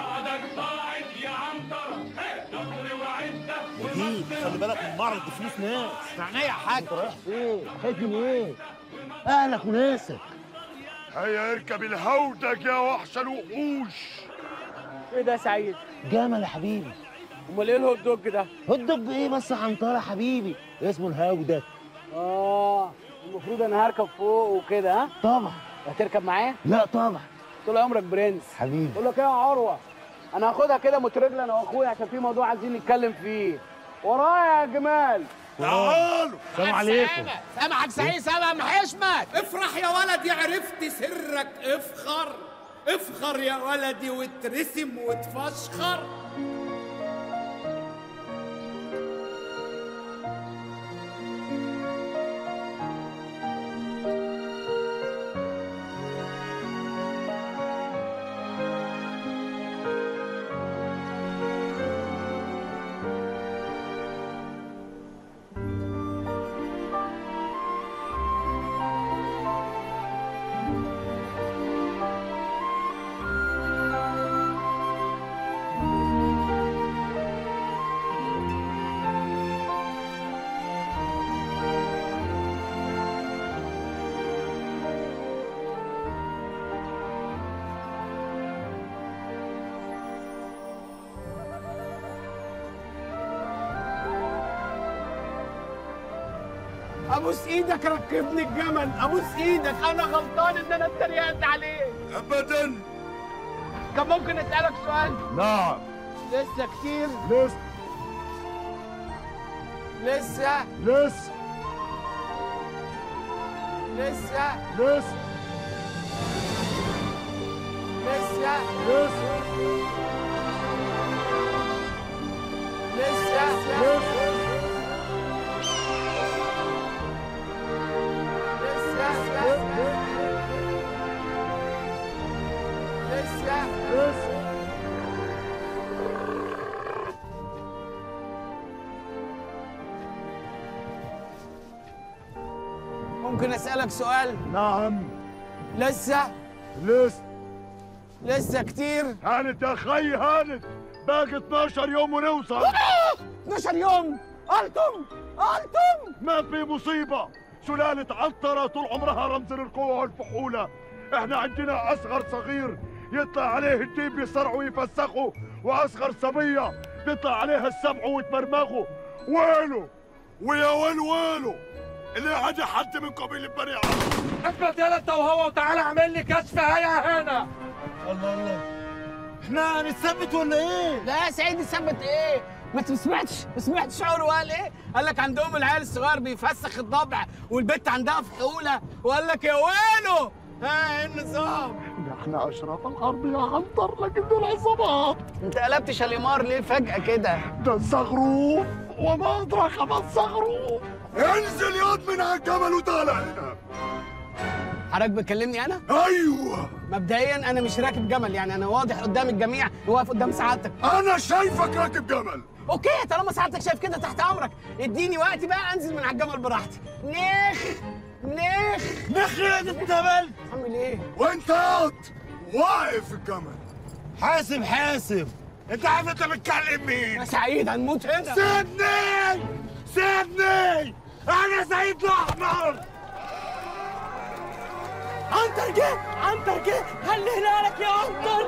دي خلي بالك من المعرض دي فلوس ناس عينيا يا حاج انت رايح فين؟ خايف من ايه؟ اهلك وناسك هيا اركب الهودج يا وحش الوحوش ايه ده يا سعيد جمل يا حبيبي امال ايه الهوت دوج ده هوت دوج ايه بس يا عنترة يا حبيبي اسمه الهودج اه المفروض انا هركب فوق وكده ها طبعا هتركب معايا لا طبعا طول عمرك برنس حبيبي بقول لك ايه يا عروه انا هاخدها كده مترجل انا واخويا عشان في موضوع عايزين نتكلم فيه ورايا يا جمال تعالوا السلام عليكم سامعك سعيد سامع محشمت افرح يا ولدي عرفت سرك افخر افخر يا ولدي واترسم وتفشخر ابوس ايدك ركبني الجمل ابوس ايدك انا غلطان ان انا اتريقت عليه ابدا كان ممكن اسالك سؤال نعم لسه كتير لسه لسه لسه لسه لسه لسه لسه لسه لسه ممكن اسالك سؤال نعم لسه لسه لسه كتير هانت يا خي هانت باقي 12 يوم ونوصل 12 يوم قلتم قلتم ما في مصيبة سلالة عنترة طول عمرها رمز للقوة والفحولة احنا عندنا أصغر صغير يطلع عليه الديب يصرعوا ويفسخوا وأصغر صبية تطلع عليها السبع وتمرمغوا ويلو ويا ويل ويلو اللي عندي حد من قبيل بني عمرو اثبت يلا انت وهو وتعالى اعمل لي كشف هيا هنا الله الله احنا هنتثبت ولا ايه؟ لا يا سعيد يثبت ايه؟ ما انت ما سمعتش ما سمعتش شعور وقال ايه؟ قال لك عندهم العيال الصغير بيفسخ الضبع والبت عندها فحوله وقال لك يا وينه؟ ها ايه النظام؟ احنا أشراف الحرب يا عنتر لكن دول عصابات انت قلبت شاليمار ليه فجأة كده؟ ده الزغروف وما أدراك ما الزغروف انزل ياض من على الجبل وطالع هنا حضرتك بتكلمني انا؟ ايوه مبدئيا انا مش راكب جمل يعني انا واضح قدام الجميع واقف قدام سعادتك انا شايفك راكب جمل اوكي طالما سعادتك شايف كده تحت امرك اديني وقتي بقى انزل من على الجمل براحتي نخ نخ نخ يا دي الجبل اعمل ايه؟ وانت قاعد واقف في الجمل حاسب حاسب انت عارف انت بتكلم مين يا سعيد هنموت هنا سيبني سيبني انا سعيد الاحمر عنتر جه عنتر جه خلي هلالك يا عنتر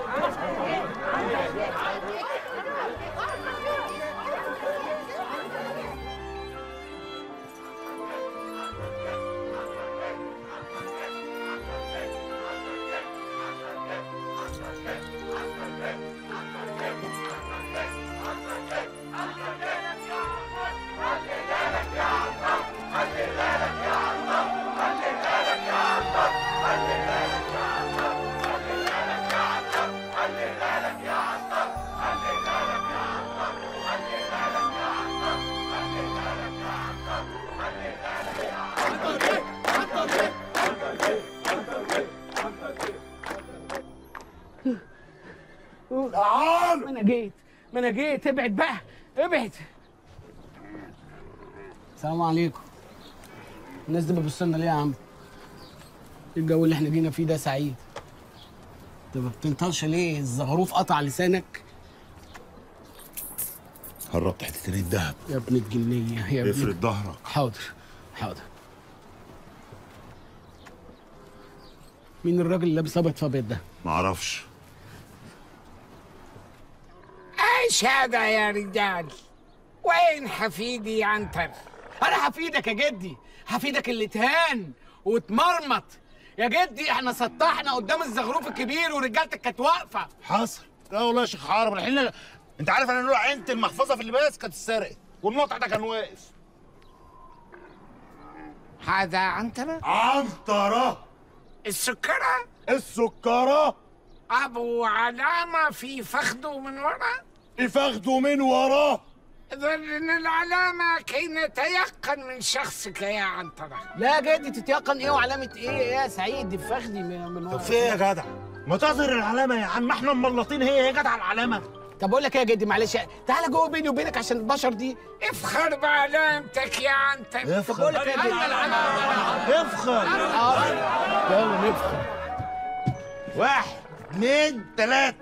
تعال ما انا جيت ما انا جيت ابعد بقى ابعد السلام عليكم الناس دي بتبص لنا ليه يا عم؟ ايه الجو اللي احنا جينا فيه ده سعيد؟ انت ما بتنطلش ليه؟ الزغروف قطع لسانك هربت حتتين الدهب يا ابن الجنية يا ابن افرد ظهرك حاضر حاضر مين الراجل اللي لابس ابيض في ابيض ده؟ معرفش ايش هذا يا رجال وين حفيدي يا عنتر انا هفيدك يا جدي هفيدك اللي اتهان واتمرمط يا جدي احنا سطحنا قدام الزغروف الكبير ورجالتك كانت واقفه حصل لا والله يا شيخ حارب الحين انت عارف انا لو عينت المحفظه في اللباس كانت اتسرقت والمقطع ده كان واقف هذا عنترة عنترة السكرة السكرة أبو علامة في فخده من ورا يفخدوا من وراه إذن العلامة كي نتيقن من شخصك يا عنترة لا يا جدي تتيقن ايه وعلامه ايه ايه يا سعيد دي فخدي من من ورا. طب في ايه يا جدع ما تظهر العلامه يا عم احنا ملطين هي يا جدع العلامه طب اقول لك ايه يا جدي معلش تعالى جوه بيني وبينك عشان البشر دي افخر بعلامتك يا عنتر طب بقول لك ايه يا جدي افخر يلا نفخر واحد اثنين ثلاثة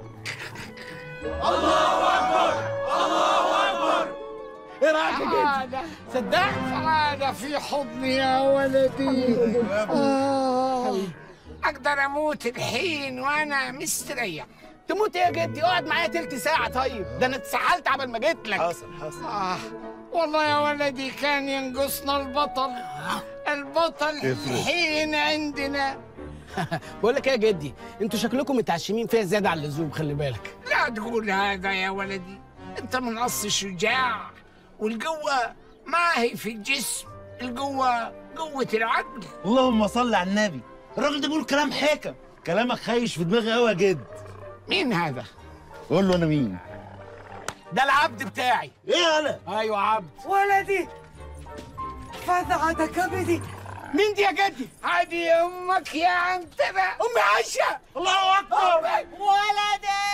الله أكبر الله أكبر ايه رايك يا جدي؟ صدقت؟ تعال في حضني يا ولدي آه. أقدر أموت الحين وأنا مستريح تموت ايه يا جدي؟ اقعد معايا تلت ساعة طيب، ده انا اتسحلت عبال ما جيت لك. حصل حصل آه والله يا ولدي كان ينقصنا البطل البطل افرض. حين عندنا بقول لك ايه يا جدي انتوا شكلكم متعشمين فيها زياده عن اللزوم خلي بالك لا تقول هذا يا ولدي انت من اصل شجاع والقوة ما هي في الجسم القوة قوة العقل اللهم صل على النبي الراجل ده بيقول كلام حكم كلامك خايش في دماغي قوي يا جد مين هذا؟ قول له انا مين ده العبد بتاعي ايه انا ايوه عبد ولدي فزعة كبدي مين دي يا جدي هذه امك يا عنتبه امي عايشه الله اكبر ولدي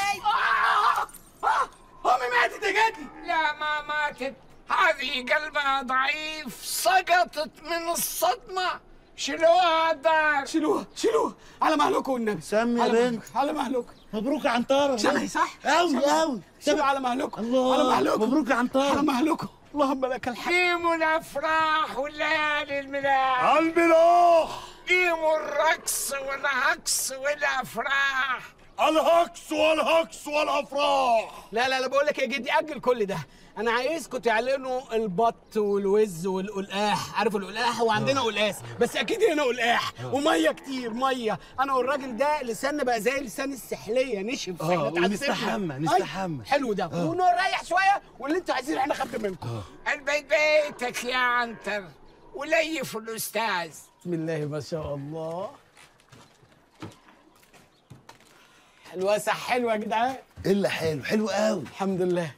امي ماتت يا جدي لا ما ماتت هذه قلبها ضعيف سقطت من الصدمة شيلوها على الدار شيلوها شيلوها على مهلكم والنبي سمي يا على بنت مهلكم، على مهلكم مبروك يا عنترة شبهي صح قوي قوي شبه على مهلكم الله على مهلكم مبروك يا عنترة على مهلكم اللهم لك الحمد قيموا الافراح والليالي الملاح الملاح قيموا الرقص والهقص والافراح الهكس والهكس والافراح لا لا لا بقول لك يا جدي اجل كل ده انا عايزكم تعلنوا البط والوز والقلقاح عارف القلقاح وعندنا قلقاس بس اكيد هنا قلقاح وميه كتير ميه انا والراجل ده لساننا بقى زي لسان السحليه نشف آه، إحنا اتعذبنا. ونستحمى، أي، نستحمى. حلو ده ونريح شويه واللي انتوا عايزينه احنا خدنا منكم البيت بيتك يا عنتر وليف الاستاذ بسم الله ما شاء الله الوسع حلو يا جدعان الا حلو حلو قوي الحمد لله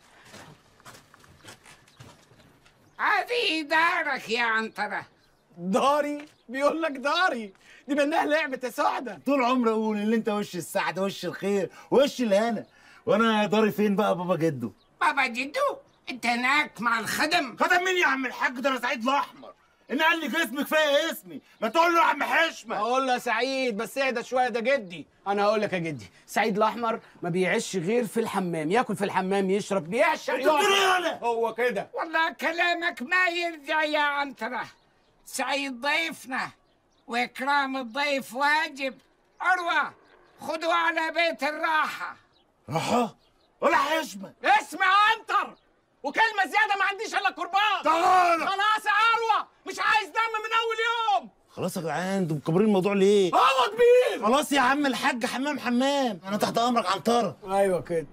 هذه دارك يا عنترة داري بيقول لك داري دي منها لعبه يا سعده طول عمري اقول ان انت وش السعد وش الخير وش الهنا وانا داري فين بقى بابا جدو بابا جدو انت هناك مع الخدم خدم مين يا عم الحاج ده انا سعيد الاحمر ان قال لي اسمك كفايه اسمي ما تقول له يا عم حشمه اقول له يا سعيد بس اهدى شويه ده جدي انا هقول لك يا جدي سعيد الاحمر ما بيعيش غير في الحمام ياكل في الحمام يشرب بيعشق أنت بتقول إيه يقعد. أنا؟ هو كده والله كلامك ما يرجع يا عنترة سعيد ضيفنا وإكرام الضيف واجب أروى خذوا على بيت الراحة راحه ولا حشمه اسمع عنتر وكلمه زياده ما عنديش الا قربان تعال. خلاص يا عروه مش عايز دم من اول يوم خلاص يا جدعان انتوا مكبرين الموضوع ليه هو كبير خلاص يا عم الحاج حمام حمام انا تحت امرك عنتره ايوه كده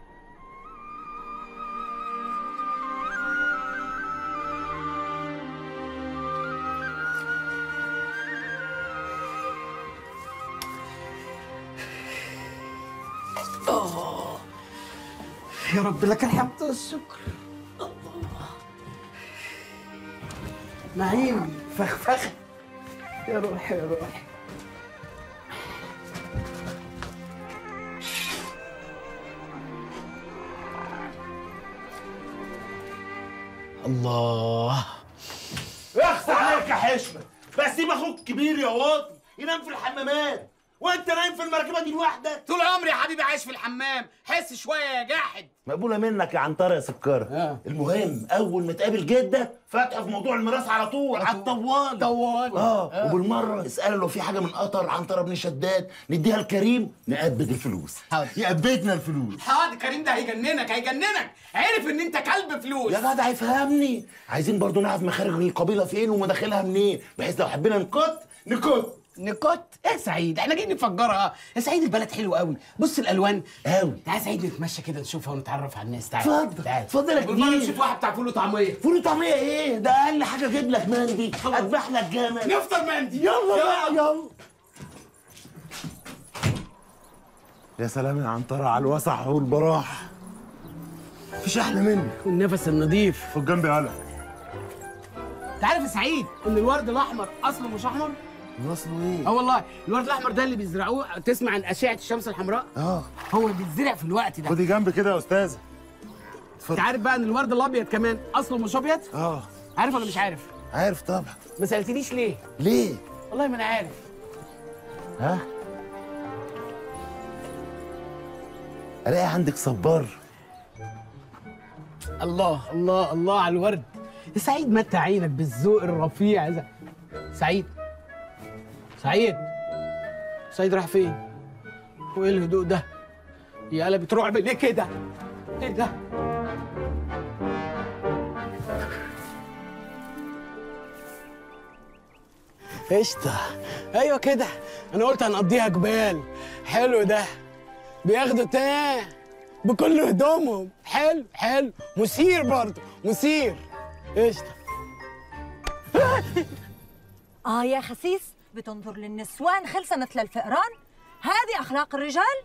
آه. يا رب لك الحمد والشكر الله نعيم فخفخ يا روحي يا روحي الله اخس عليك يا حشمه بس سيب اخوك كبير يا واطي ينام في الحمامات وانت نايم في المركبه دي لوحدك طول عمري يا حبيبي عايش في الحمام حس شويه يا جاحد مقبوله منك يا عنتره يا سكره المهم اول ما تقابل جدك فتح في موضوع الميراث على طول على الطوال طوال اه وبالمره اساله لو في حاجه من قطر عنتره بن شداد نديها لكريم نقبض الفلوس يقبضنا الفلوس حاضر كريم ده هيجننك هيجننك عرف ان انت كلب فلوس يا جدع يفهمني عايزين برضو نعرف مخارج القبيله فين ومداخلها منين بحيث لو حبينا نكت نكت نكت يا سعيد احنا جايين نفجرها يا سعيد البلد حلو قوي بص الالوان قوي تعال يا سعيد نتمشى كده نشوفها ونتعرف على الناس تعال اتفضل، تعال اتفضل يا بالمرة كبير. نشوف واحد بتاع فول وطعميه فول وطعميه ايه ده اقل حاجه اجيب لك مندي اذبح لك جمل نفطر مندي يلا بقى يلا يا سلام يا عنترة على الوسع والبراح مفيش احلى منك والنفس النظيف خد جنبي يالا انت عارف يا سعيد ان الورد الاحمر اصله مش احمر اصله ايه اه والله الورد الاحمر ده اللي بيزرعوه تسمع عن اشعه الشمس الحمراء اه هو بيتزرع في الوقت ده خدي جنبي كده يا استاذه انت عارف بقى ان الورد الابيض كمان اصله مش ابيض اه عارف ولا مش عارف عارف طبعا ما سالتنيش ليه ليه والله ما انا عارف ها الاقي عندك صبار الله الله الله على الورد يا سعيد متى عينك بالذوق الرفيع يا ز- سعيد سعيد سعيد راح فين وايه الهدوء ده يا قلبت رعب ليه كده ايه ده قشطة ايوه كده انا قلت هنقضيها جبال حلو ده بياخدوا تاه بكل هدومهم حلو حلو مثير برضه مثير قشطة اه يا خسيس بتنظر للنسوان خلصة مثل الفئران هذه أخلاق الرجال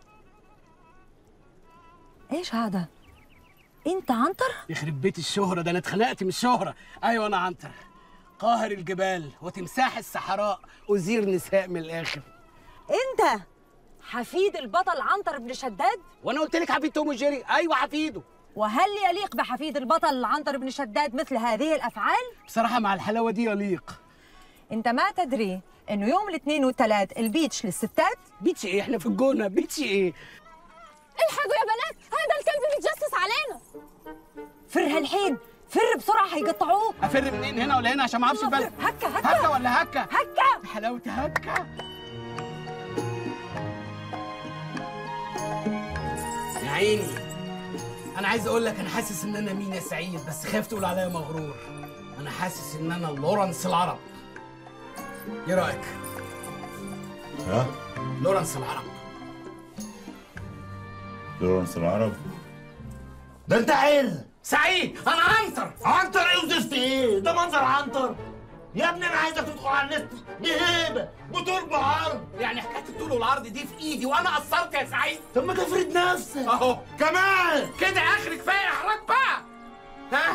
ايش هذا انت عنتر يخرب بيت الشهرة ده انا اتخنقت من الشهرة ايوه انا عنتر قاهر الجبال وتمساح الصحراء أزير نساء من الآخر انت حفيد البطل عنتر بن شداد وانا قلت لك حفيد توم وجيري ايوه حفيده وهل يليق بحفيد البطل عنتر بن شداد مثل هذه الافعال بصراحة مع الحلاوة دي يليق انت ما تدري انه يوم الاثنين والثلاث البيتش للستات بيتش ايه احنا في الجونة بيتش ايه الحقوا يا بنات هذا الكلب بيتجسس علينا فر هالحين فر بسرعة هيقطعوك افر منين هنا ولا هنا عشان ما اعرفش البلد هكا هكا هكا ولا هكا هكا حلاوة هكا يا عيني انا عايز اقول لك انا حاسس ان انا مين يا سعيد بس خايف تقول عليا مغرور انا حاسس ان انا لورنس العرب ايه رايك ها لورنس العرب لورنس العرب ده انت عيل سعيد انا عنتر عنتر ايه وزفت ايه ده منظر عنتر يا ابني انا عايزك تدخل على النت دي هيبه بطول بعرض يعني حكايه الطول والعرض دي في ايدي وانا قصرت يا سعيد طب ما تفرد نفسك اهو كمان كده اخر كفايه احراج بقى ها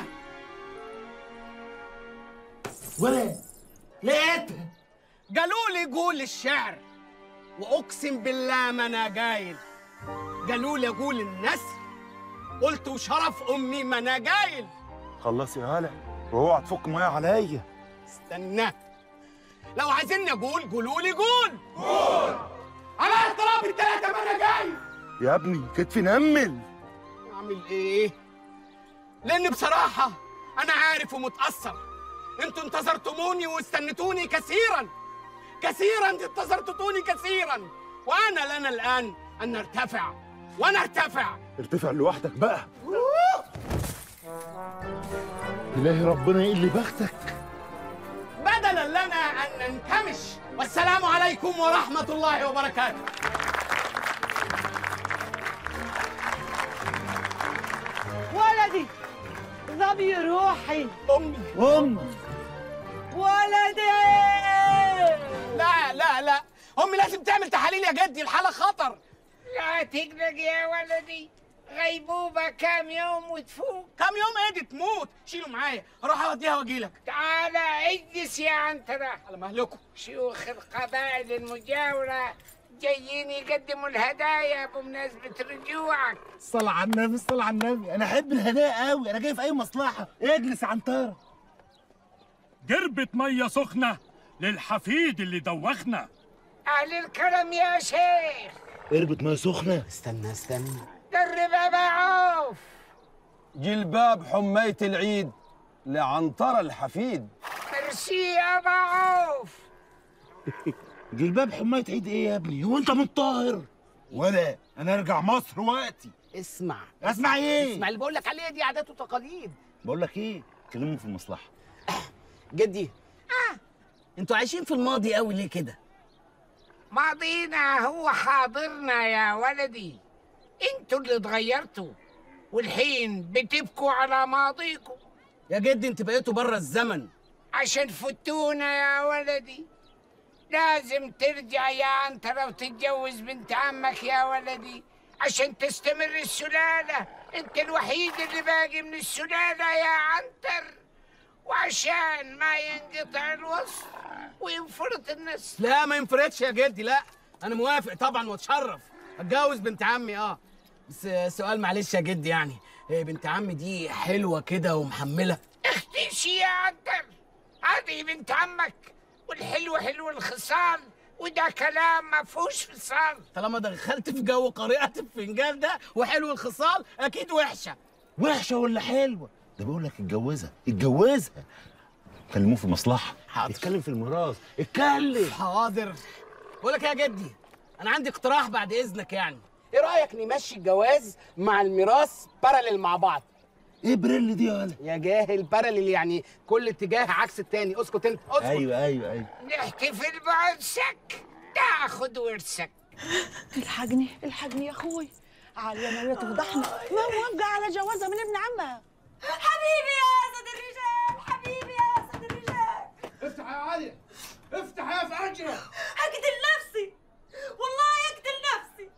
ولا لقيت قالوا لي قول الشعر واقسم بالله ما انا جايل قالوا لي قول النسر قلت وشرف امي ما انا جايل خلص يا هلا واوعى تفك ميه عليا استنى لو عايزيني اقول قولوا لي قول قول على احترام التلاته ما انا جاي يا ابني كتفي نمل اعمل ايه لان بصراحه انا عارف ومتاثر انتوا انتظرتموني واستنتوني كثيرا كثيرا انتظرتوني كثيرا وانا لنا الان ان نرتفع ونرتفع ارتفع لوحدك بقى إلهي ربنا يقل بختك بدلا لنا ان ننكمش والسلام عليكم ورحمه الله وبركاته ولدي ظبي روحي امي امي ولدي لا لا لا امي لازم تعمل تحاليل يا جدي الحاله خطر لا تقلق يا ولدي غيبوبة كام يوم وتفوق كام يوم ايه دي تموت شيله معايا اروح اوديها واجيلك تعال اجلس يا عنترة على مهلكم شيوخ القبائل المجاورة جايين يقدموا الهدايا بمناسبة رجوعك صل على النبي صل على النبي انا احب الهدايا قوي انا جاي في اي مصلحه اجلس يا عنتره جربة مية سخنة للحفيد اللي دوخنا أهل الكرم يا شيخ قربة ميه سخنه استنى استنى درب أبا عوف جلباب حمية العيد لعنترة الحفيد ميرسي يا أبا عوف جلباب حمايه عيد ايه يا ابني هو انت متطهر ولا انا ارجع مصر وقتي اسمع اسمع ايه اسمع اللي بقول لك عليه دي عادات وتقاليد بقول لك ايه كلمه في المصلحه جدي اه انتوا عايشين في الماضي قوي ليه كده ماضينا هو حاضرنا يا ولدي انتوا اللي اتغيرتوا والحين بتبكوا على ماضيكم يا جدي انت بقيتوا بره الزمن عشان فتونا يا ولدي لازم ترجع يا عنترة وتتجوز بنت عمك يا ولدي عشان تستمر السلالة انت الوحيد اللي باقي من السلالة يا عنتر وعشان ما ينقطع الوصف وينفرط النسل لا ما ينفردش يا جدي لا انا موافق طبعا واتشرف اتجوز بنت عمي اه بس سؤال معلش يا جدي يعني إيه بنت عمي دي حلوه كده ومحمله اختشي يا عنتر هذه بنت عمك والحلو حلو الخصال وده كلام ما فيهوش فصال طالما دخلت في جو قارئة الفنجان ده وحلو الخصال اكيد وحشه وحشه ولا حلوه ده بقول لك اتجوزها اتجوزها كلموه في مصلحه اتكلم في الميراث اتكلم حاضر بقول لك إيه يا جدي انا عندي اقتراح بعد اذنك يعني ايه رايك نمشي الجواز مع الميراث باراليل مع بعض ايه بريل دي يا ولد يا جاهل باراليل يعني كل اتجاه عكس التاني اسكت انت اسكت ايوه ايوه ايوه نحتفل بعرسك تاخد ورثك الحقني الحقني يا اخوي عالية ناوية تفضحنا ما موافقة على جوازها من ابن عمها حبيبي يا اسد الرجال حبيبي يا اسد الرجال افتح يا علي افتح يا فاجرة هقتل نفسي والله اقتل نفسي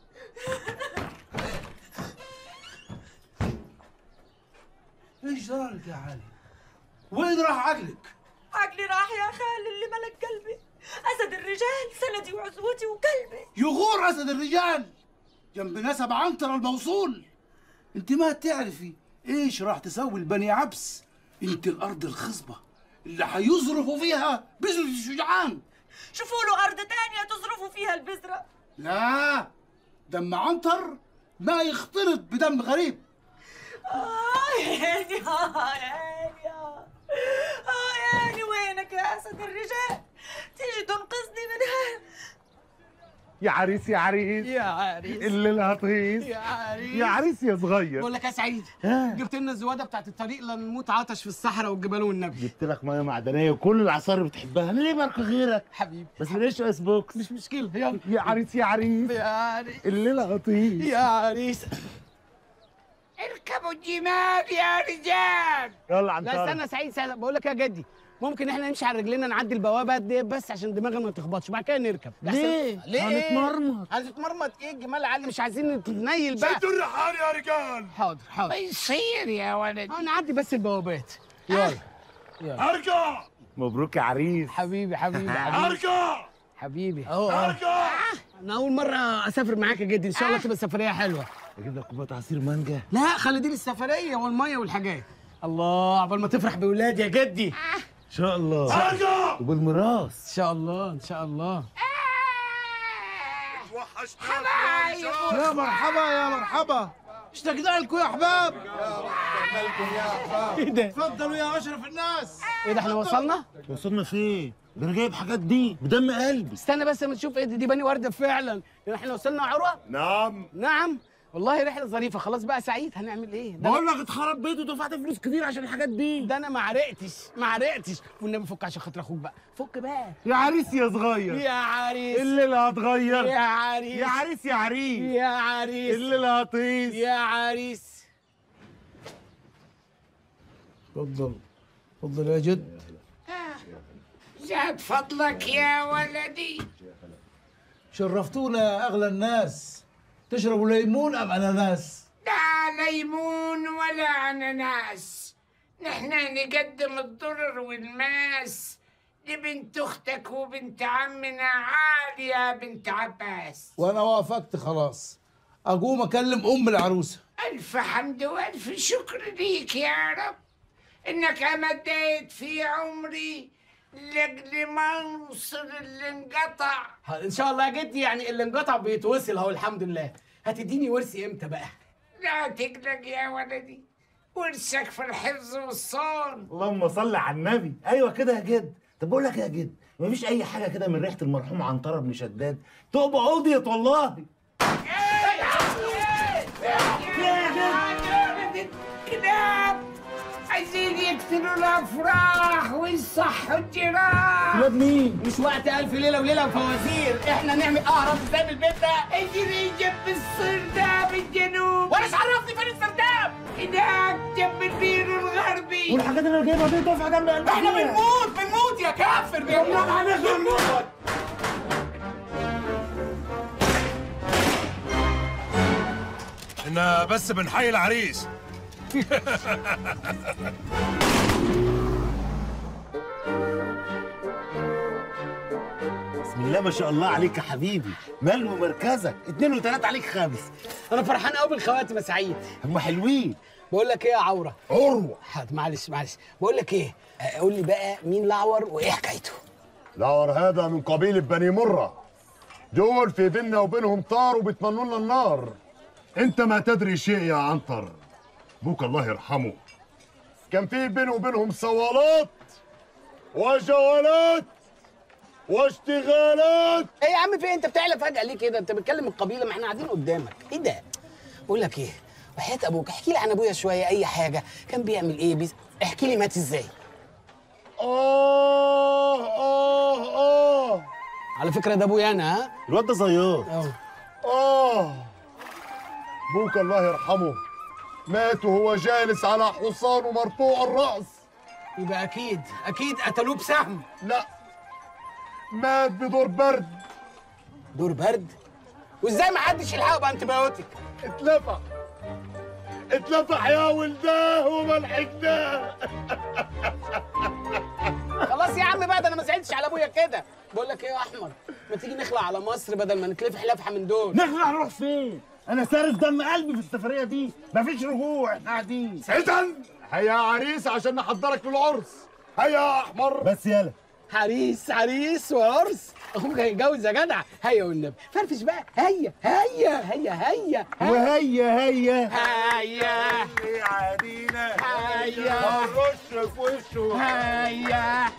ايش جرالك يا علي؟ وين راح عقلك؟ عقلي راح يا خال اللي ملك قلبي اسد الرجال سندي وعزوتي وقلبي يغور اسد الرجال جنب نسب عنتر الموصول انت ما تعرفي ايش راح تسوي البني عبس انت الارض الخصبه اللي حيصرفوا فيها بذرة الشجعان شوفوا له ارض تانية تصرفوا فيها البذرة لا دم عنتر ما يختلط بدم غريب آه يا عيني آه يا عيني آه آه يا عيني وينك يا أسد الرجال تيجي تنقذني من هنا يا عريس يا عريس يا عريس الليل هطيس يا عريس يا عريس يا صغير بقول لك يا سعيد ها؟ جبت لنا الزواده بتاعت الطريق لنموت عطش في الصحراء والجبال والنبي جبت لك ميه معدنيه وكل العصائر اللي بتحبها انا ليه بركه غيرك حبيبي بس ليش ايس بوكس مش مشكله يلا يا عريس يا عريس يا عريس الليل هطيس يا عريس اركبوا الجمال يا رجال يلا لا عنتر استنى سعيد سعيد بقول لك يا جدي ممكن احنا نمشي على رجلنا نعدي البوابات دي بس عشان دماغنا ما تخبطش بعد كده نركب ليه؟ ليه هنتمرمط. هنتمرمط ايه الجمال علي مش عايزين نتنيل بقى شدوا الرحال يا رجال حاضر ما حاضر يصير يا ولدي اه نعدي بس البوابات يلا يلا ارجع مبروك يا عريس حبيبي حبيبي حبيبي ارجع حبيبي اهو اهو ارجع انا اول مره اسافر معاك يا جدي ان شاء الله تبقى سفريه حلوه اجيب لك كوبايه عصير مانجا لا خلي دي للسفريه والميه والحاجات الله عقبال ما تفرح بولادي يا جدي ان شاء الله ارجع وبالميراث ان شاء الله ان شاء الله حبايب يا مرحبا يا مرحبا اشتقنا لكم يا احباب ايه ده تفضلوا يا اشرف الناس ايه ده احنا وصلنا وصلنا فين؟ ده انا جايب حاجات دي بدم قلبي استنى بس اما نشوف ايه دي, دي بني ورده فعلا يعني احنا وصلنا عروه نعم نعم والله رحله ظريفه خلاص بقى سعيد هنعمل ايه ده بقول لك اتخرب بيت ودفعت فلوس كتير عشان الحاجات دي ده انا ما عرقتش ما عرقتش والنبي فك عشان خاطر اخوك بقى فك بقى يا عريس يا صغير يا عريس الليل هتغير يا عريس يا عريس يا عريس يا عريس الليل هطيس يا عريس تفضل تفضل يا جد زاد فضلك يا ولدي شرفتونا يا اغلى الناس تشربوا ليمون ام اناناس لا ليمون ولا اناناس نحن نقدم الضرر والماس لبنت اختك وبنت عمنا عالية بنت عباس وانا وافقت خلاص اقوم اكلم ام العروسه الف حمد والف شكر ليك يا رب انك امديت في عمري لاجل منصر اللي انقطع ان شاء الله يا جدي يعني اللي انقطع بيتوصل اهو الحمد لله هتديني ورثي امتى بقى لا تقلق يا ولدي ورثك في الحفظ والصون اللهم صل على النبي ايوه كده يا جد طب بقول لك إيه يا جد مفيش اي حاجه كده من ريحه المرحوم عنتره بن شداد تبقى عضيت والله كلاب عايزين يقتلوا الافراح ويصحوا الجيران كلاب مين؟ مش وقت الف ليله وليله وفوازير احنا نعمل اهرب ازاي من البيت ده اجري جنب السرداب الجنوب وانا عرفني فين السرداب هناك جنب البير الغربي والحاجات اللي انا جايبها دي دفعه دم قلبي احنا فيها. بنموت بنموت يا كافر والله انا بنموت احنا بس بنحيي العريس بسم الله ما شاء الله عليك يا حبيبي مال مركزك اتنين وتلاته عليك خامس انا فرحان قوي بالخواتم يا سعيد هم حلوين بقول لك ايه يا عوره عروه حاضر معلش معلش بقول لك ايه آه، قول لي بقى مين الاعور وايه حكايته الأعور هذا من قبيلة بني مرة دول في بيننا وبينهم طار وبيتمنوا لنا النار انت ما تدري شيء يا عنتر ابوك الله يرحمه كان في بينه وبينهم صوالات وجولات واشتغالات ايه يا عم في إيه؟ انت بتعلى فجاه ليه كده انت بتكلم القبيله ما احنا قاعدين قدامك ايه ده بقول لك ايه وحياه ابوك احكي لي عن ابويا شويه اي حاجه كان بيعمل ايه بيز... احكي لي مات ازاي اه اه اه على فكره ده ابويا انا ها الواد ده زيار اه ابوك الله يرحمه مات وهو جالس على حصان مرفوع الراس يبقى اكيد اكيد قتلوه بسهم لا مات بدور برد دور برد وازاي ما حدش يلحقه بانتبيوتيك اتلفع اتلفع يا ولداه وما لحقناه خلاص يا عم بقى ده انا ما زعلتش على ابويا كده بقول لك ايه يا احمر ما تيجي نخلع على مصر بدل ما نتلفح لفحه من دول نخلع نروح فين؟ انا صارف دم قلبي في السفريه دي مفيش رجوع احنا قاعدين اذا هيا يا عريس عشان نحضرك للعرس هيا يا احمر بس يلا عريس عريس وعرس اخوك هيتجوز يا جدع هيا والنبي فرفش بقى هيا هيا هيا هيا وهيا هيا هيا اللي عادينا هيا هنرش في وشه هيا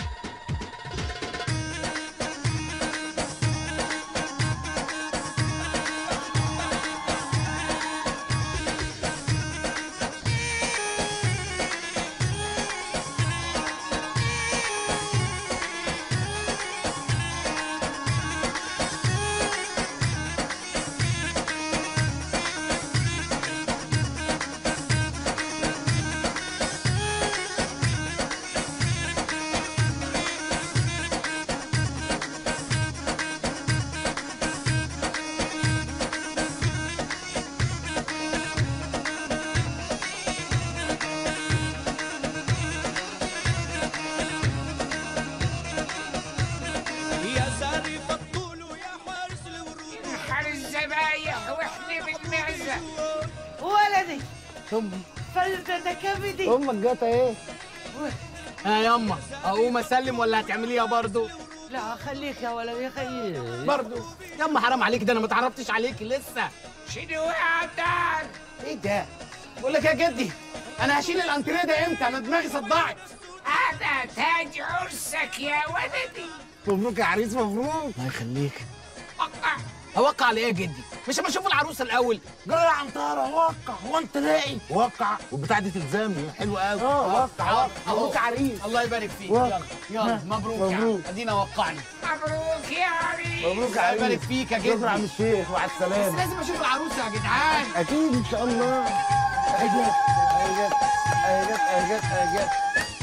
يا زارف الطول ويا حارس الورود انحر الذبايح واحلب المعزة ولدي امي فلتة كبدي امك جت ايه ها ياما اقوم اسلم ولا هتعمليها برضو لا خليك يا ولدي خليك برضو ياما حرام عليك ده انا ما اتعرفتش عليك لسه شنو يا دار ايه ده بقول لك يا جدي انا هشيل الانتريه ده امتى انا دماغي صدعت هذا تاج عرسك يا ولدي مبروك يا عريس مبروك الله يخليك اوقع على ايه يا جدي مش اما اشوف العروسه الاول جرى يا عنترة وقع هو انت لاقي وقع والبتاع دي تلزمني حلو قوي اه وقع مبروك يا عريس الله يبارك فيك وقع. يلا يلا مبروك يا عم مبروك. ادينا وقعني مبروك يا عريس مبروك يا الله عريس يبارك فيك يا جدي شكرا يا عم الشيخ وعلى بس السلامة لازم اشوف العروسه يا جدعان اكيد ان شاء الله اجت اجت اجت اجت اجت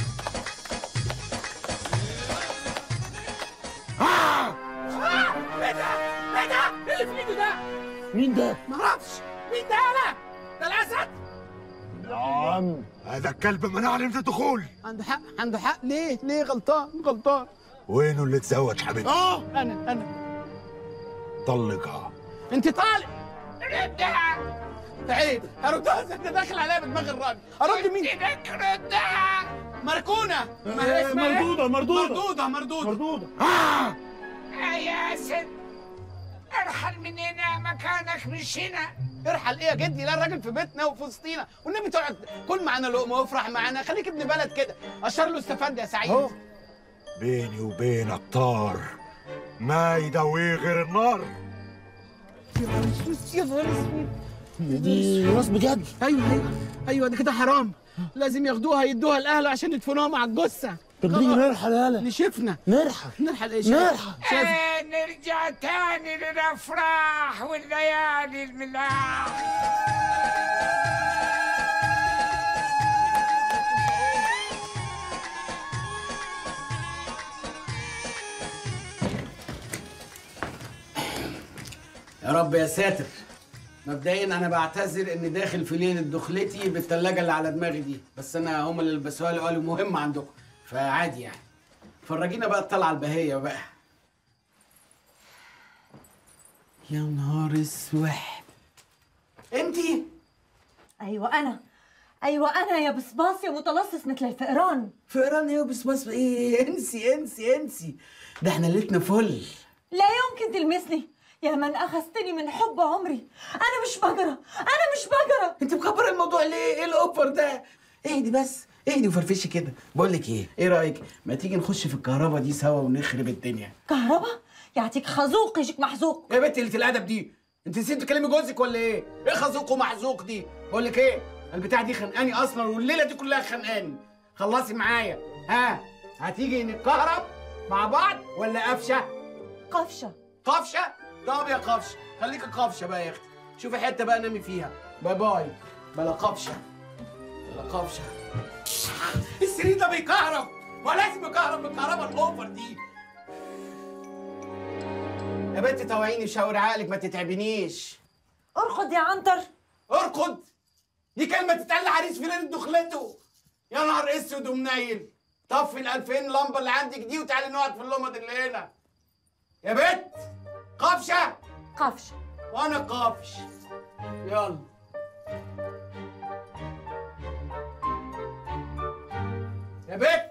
ايه ده؟ ايه ده؟ ايه اللي في ايده ده؟ مين ده؟ معرفش مين ده انا؟ ده الاسد؟ نعم هذا الكلب منعني من الدخول عنده حق عنده حق ليه؟ ليه غلطان؟ غلطان وينه اللي تزوج حبيبي اه انا انا طلقها انت طالق ردها عيب هردها ازاي انت داخل عليا بدماغ الراجل ارد مين؟ ايدك ردها مركونه ما هي اسمها إيه؟ مردودة مردودة مردوده مردوده مردودة يا اسد ارحل من هنا مكانك مش هنا ارحل ايه يا جدي لا الراجل في بيتنا وفي وسطينا والنبي تقعد كل معانا لقمه وافرح معانا خليك ابن بلد كده اشار له استفاد يا سعيد أهو. بيني وبينك طار ما يداويه غير النار يا نهار اسود يا نهار اسود دي راس بجد ايوه ايوه ايوه ده كده حرام لازم ياخدوها يدوها لاهله عشان يدفنوها مع الجثه طب نيجي نرحل يالا نشفنا نرحل نرحل ايه نرحل شايف آه نرجع تاني للافراح والليالي الملاح يا رب يا ساتر مبدئيا انا بعتذر اني داخل في ليله دخلتي بالثلاجه اللي على دماغي دي بس انا هم اللي لبسوها لي قالوا مهم عندكم فعادي يعني فرجينا بقى الطلعه البهيه بقى يا نهار اسوح انتي ايوه انا ايوه انا يا بصباص يا متلصص مثل الفئران فئران ايه وبس ايه انسي انسي انسي ده احنا ليلتنا فل لا يمكن تلمسني يا من اخذتني من حب عمري انا مش بقره انا مش بقره انت مكبر الموضوع ليه ايه الاوفر ده اهدي بس اهدي وفرفشي كده بقول لك ايه ايه رايك ما تيجي نخش في الكهرباء دي سوا ونخرب الدنيا كهربا يعطيك خازوق يجيك محزوق يا بنت اللي الادب دي انت نسيت تكلمي جوزك ولا ايه ايه خازوق ومحزوق دي بقول لك ايه البتاع دي خانقاني اصلا والليله دي كلها خانقاني خلصي معايا ها هتيجي نتكهرب مع بعض ولا قفشه قفشه قفشه طب يا قفشه خليكي قفشه بقى يا اختي شوفي حته بقى نامي فيها باي باي بلا قفشه بلا قفشه السرير ده بيكهرب ما لازم يكهرب بالكهرباء الاوفر دي يا بنتي توعيني شاور عقلك ما تتعبنيش ارقد يا عنتر ارقد دي كلمه تتقال لعريس في ليله دخلته يا نهار اسود ومنيل طفي ال 2000 لمبه اللي عندك دي وتعالي نقعد في اللمض اللي هنا يا بنت قفشه قفشه وانا قافش يلا يا بنت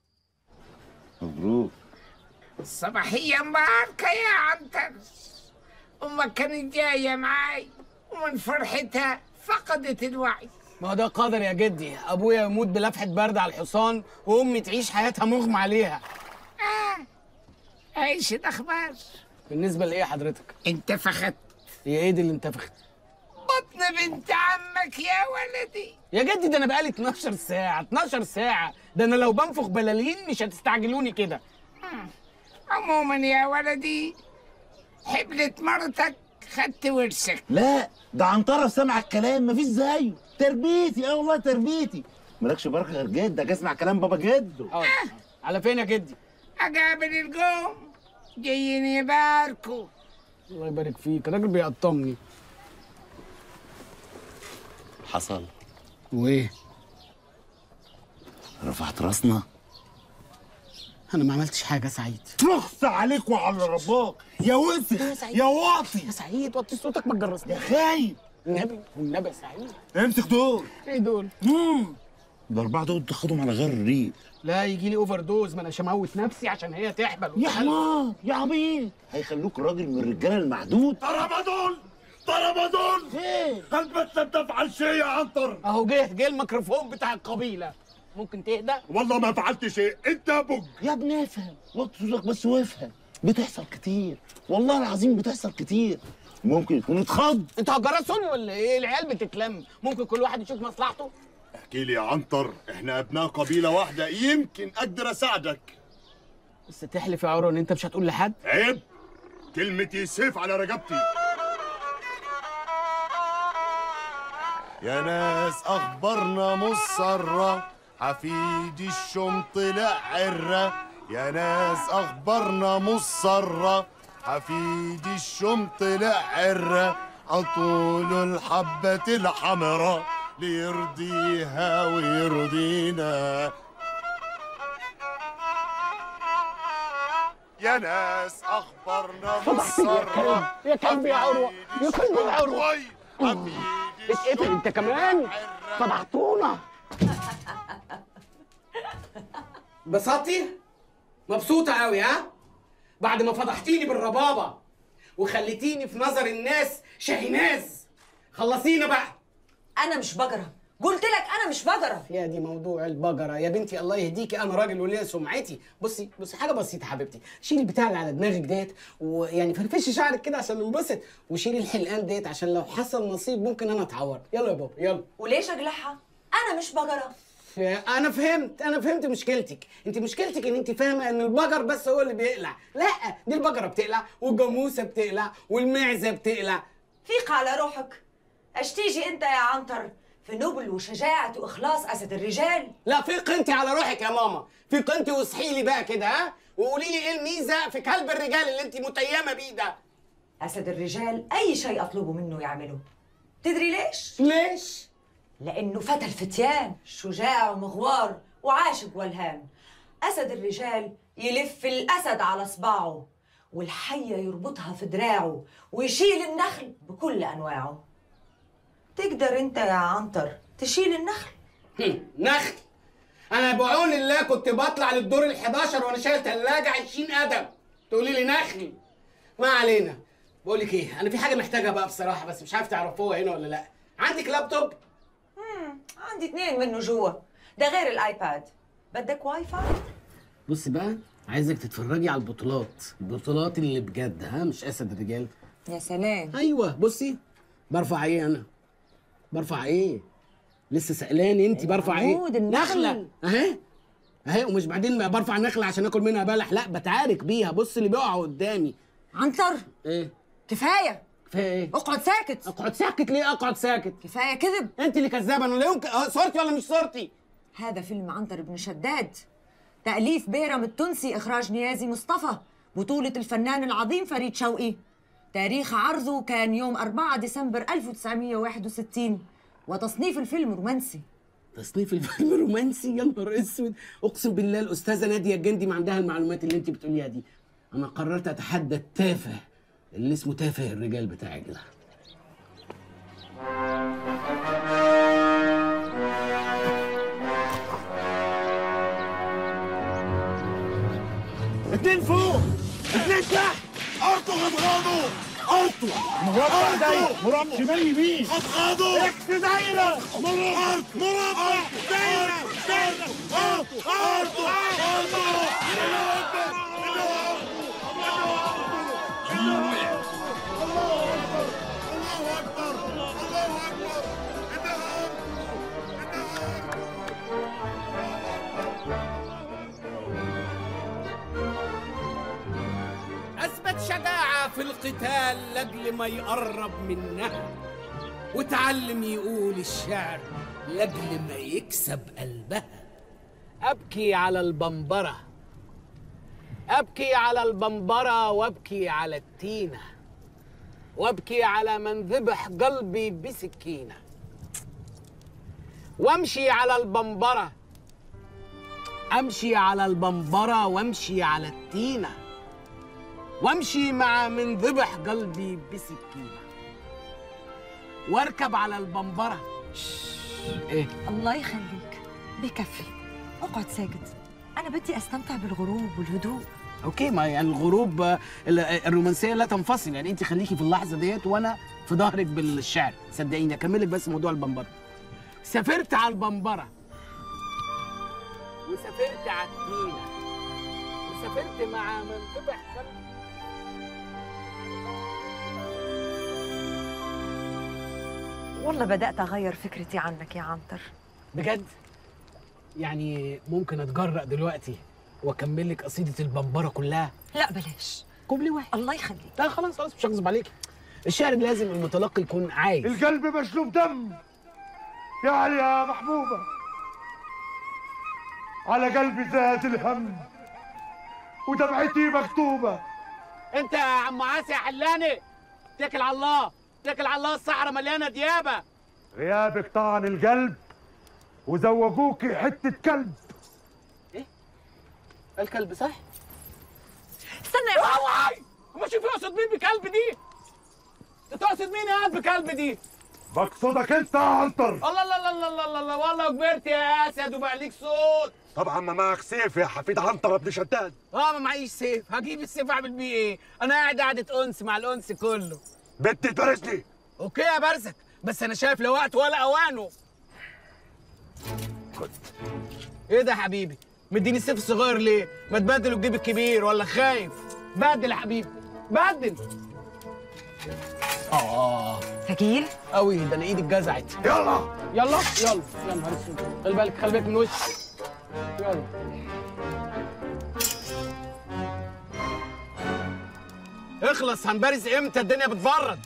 مبروك صباحية مباركة يا عنتر أمك كانت جاية معاي ومن فرحتها فقدت الوعي ما هو ده قدر يا جدي ابويا يموت بلفحه برد على الحصان وامي تعيش حياتها مغمى عليها آه ايش الأخبار؟ بالنسبه لايه حضرتك انتفخت هي ايه دي اللي انتفخت بطن بنت عمك يا ولدي يا جدي ده انا بقالي 12 ساعه 12 ساعه ده انا لو بنفخ بلالين مش هتستعجلوني كده عموما يا ولدي حبلت مرتك خدت ورثك لا ده عنترة سمع الكلام مفيش زيه تربيتي اه والله تربيتي مالكش بركه غير جدك اسمع كلام بابا جده اه على فين يا جدي أقابل القوم جايين يباركوا الله يبارك فيك الراجل بيقطمني حصل وايه رفعت راسنا انا ما عملتش حاجه سعيد تخص عليك وعلى رباك يا وسخ يا واطي يا سعيد وطي صوتك ما تجرسني يا خايب النبي والنبي يا سعيد امسك دول ايه دول مم. الاربعه دول تاخدهم على غير الريق لا يجي لي اوفر دوز ما انا اموت نفسي عشان هي تحبل يا حمار يا عبيط هيخلوك راجل من الرجاله المحدود طربدول طربدول فين هل بس لم تفعل شيء يا عنتر اهو جه جه الميكروفون بتاع القبيله ممكن تهدى والله ما فعلت شيء انت بق يا ابني افهم وطي صوتك بس وافهم بتحصل كتير والله العظيم بتحصل كتير ممكن يكون اتخض انتوا هتجرسوني ولا ايه العيال بتتلم ممكن كل واحد يشوف مصلحته احكي لي يا عنتر احنا ابناء قبيله واحده يمكن اقدر اساعدك بس تحلف يا عروه ان انت مش هتقول لحد عيب كلمتي سيف على رقبتي يا ناس اخبارنا مسرة حفيد الشم طلع عرة يا ناس اخبارنا مسرة حفيد الشم طلع عرة عطول الحبة الحمراء ليرضيها ويرضينا يا ناس اخبارنا فضحتني يا كلب مسرة يا كلب يا عروه يا كلب يا عروه حفيد اتقفل انت كمان فضحتونا بساطي مبسوطة قوي ها؟ بعد ما فضحتيني بالربابة وخليتيني في نظر الناس شاهيناز خلصينا بقى انا مش بجرة قلت لك انا مش بجرة يا دي موضوع البجرة يا بنتي الله يهديكي انا راجل وليا سمعتي بصي بصي حاجة بسيطة حبيبتي شيلي البتاع اللي على دماغك ديت ويعني فرفشي شعرك كده عشان ننبسط وشيلي الحلقان ديت عشان لو حصل نصيب ممكن انا اتعور يلا يا بابا يلا وليش اجلعها انا مش بجرة انا فهمت انا فهمت مشكلتك انت مشكلتك ان انت فاهمه ان البجر بس هو اللي بيقلع لا دي البجره بتقلع والجاموسه بتقلع والمعزه بتقلع فيق على روحك اش تيجي انت يا عنتر في نبل وشجاعة واخلاص اسد الرجال لا فيق انت على روحك يا ماما فيق انت واصحي لي بقى كده ها وقولي لي ايه الميزه في كلب الرجال اللي انت متيمه بيه ده اسد الرجال اي شيء اطلبه منه يعمله تدري ليش ليش لانه فتى الفتيان شجاع ومغوار وعاشق والهام اسد الرجال يلف الاسد على صباعه والحيه يربطها في دراعه ويشيل النخل بكل انواعه تقدر انت يا عنتر تشيل النخل نخل انا بعون الله كنت بطلع للدور ال11 وانا شايل ثلاجه 20 قدم تقولي لي نخل ما علينا بقول لك ايه انا في حاجه محتاجها بقى بصراحه بس مش عارف تعرفوها هنا ولا لا عندك لابتوب مم. عندي اتنين منه جوا ده غير الايباد بدك واي فاي بصي بقى عايزك تتفرجي على البطولات البطولات اللي بجد ها مش اسد الرجال يا سلام ايوه بصي برفع ايه انا برفع ايه لسه سألاني انت برفع ايه عمود النخل. نخله اهي اهي ومش بعدين برفع نخله عشان اكل منها بلح لا بتعارك بيها بص اللي بيقع قدامي عنتر ايه كفايه كفايه ايه اقعد ساكت اقعد ساكت ليه اقعد ساكت كفايه كذب انت اللي كذابه انا لا يمكن اه صورتي ولا مش صورتي هذا فيلم عنتر بن شداد تأليف بيرم التونسي إخراج نيازي مصطفى بطولة الفنان العظيم فريد شوقي تاريخ عرضه كان يوم 4 ديسمبر 1961 وتصنيف الفيلم رومانسي تصنيف الفيلم رومانسي يا نهار اسود اقسم بالله الاستاذه ناديه الجندي ما عندها المعلومات اللي انت بتقوليها دي انا قررت اتحدى التافه اللي اسمه تافه الرجال بتاعك ده اتنين فوق اتنين تحت ارطوا غضغاضوا ارطوا مربع دايرة مربع شمال يمين غضغاضوا اكس دايرة مربع مربع دايرة دايرة ارطوا ارطوا ارطوا أثبت شجاعة في القتال لأجل ما يقرب منها وتعلم يقول الشعر لأجل ما يكسب قلبها أبكي على البنبرة أبكي على البنبرة وأبكي على التينة وأبكي على من ذبح قلبي بسكينة وأمشي على البنبرة أمشي على البنبرة وأمشي على التينة وامشي مع من ذبح قلبي بسكينه واركب على البنبره ايه الله يخليك بكفي اقعد ساكت أنا بدي أستمتع بالغروب والهدوء اوكي ما يعني الغروب آه، ال- الرومانسيه لا تنفصل يعني انت خليكي في اللحظه ديت وانا في ظهرك بالشعر صدقيني اكملك بس موضوع البنبره سافرت على البنبره وسافرت على التينه وسافرت مع من ذبح قلبي والله بدأت أغير فكرتي عنك يا عنتر بجد يعني ممكن اتجرأ دلوقتي واكمل لك قصيده البنبره كلها لا بلاش كوبلي واحد الله يخليك لا خلاص خلاص مش هغصب عليكي الشعر لازم المتلقي يكون عايز القلب مشلوب دم يا علي يا محبوبة على قلبي ذات الهم ودمعتي مكتوبة انت يا عم عاصي يا حلاني اتكل على الله اتكل على الله الصحراء مليانه ديابه غيابك طعن القلب وزوجوكي حتة كلب الكلب صح؟ استنى يا اوعي ما شوف يقصد مين بكلب دي انت تقصد مين يا قلب كلب دي بقصدك انت يا عنتر الله الله الله الله الله الله والله كبرت يا اسد وبقى ليك صوت طبعا ما معك سيف يا حفيد عنتر ابن شداد اه ما معيش سيف هجيب السيف اعمل بيه ايه انا قاعد قعده انس مع الانس كله بنت تبرزني اوكي يا برزك بس انا شايف لا وقت ولا اوانه ايه ده يا حبيبي مديني السيف الصغير ليه ما تبدل وتجيب الكبير ولا خايف بدل يا حبيبي بدل اه ثقيل قوي ده انا ايدي اتجزعت يلا يلا يلا يا نهار اسود خلي بالك خلي بالك من وشي يلا اخلص هنبارز امتى الدنيا بتبرد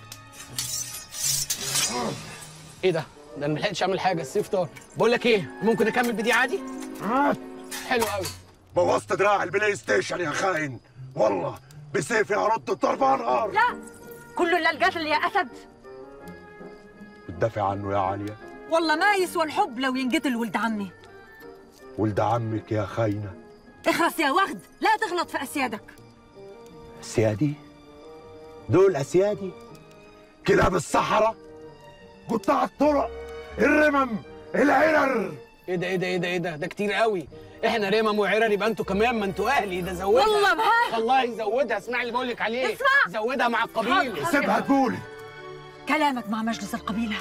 ايه ده ده انا ملحقتش اعمل حاجه السيف طار بقول لك ايه ممكن اكمل بدي عادي حلو قوي بوظت دراع البلاي ستيشن يا خاين والله بسيفي هرد الضرب على النار لا كله إلا القتل يا أسد بتدافع عنه يا عليا والله ما يسوى الحب لو ينقتل ولد عمي ولد عمك يا خاينة اخرس يا وغد لا تغلط في أسيادك سيادي دول أسيادي كلاب الصحراء قطاع الطرق الرمم العرر ايه ده ايه ده ايه ده ايه ده ده كتير قوي احنا رمم وعرر يبقى انتوا كمان ما انتوا اهلي ده زودها والله ما- والله زودها اسمع اللي بقول لك عليه اسمع. زودها مع القبيله حاضر. سيبها تقول كلامك مع مجلس القبيلة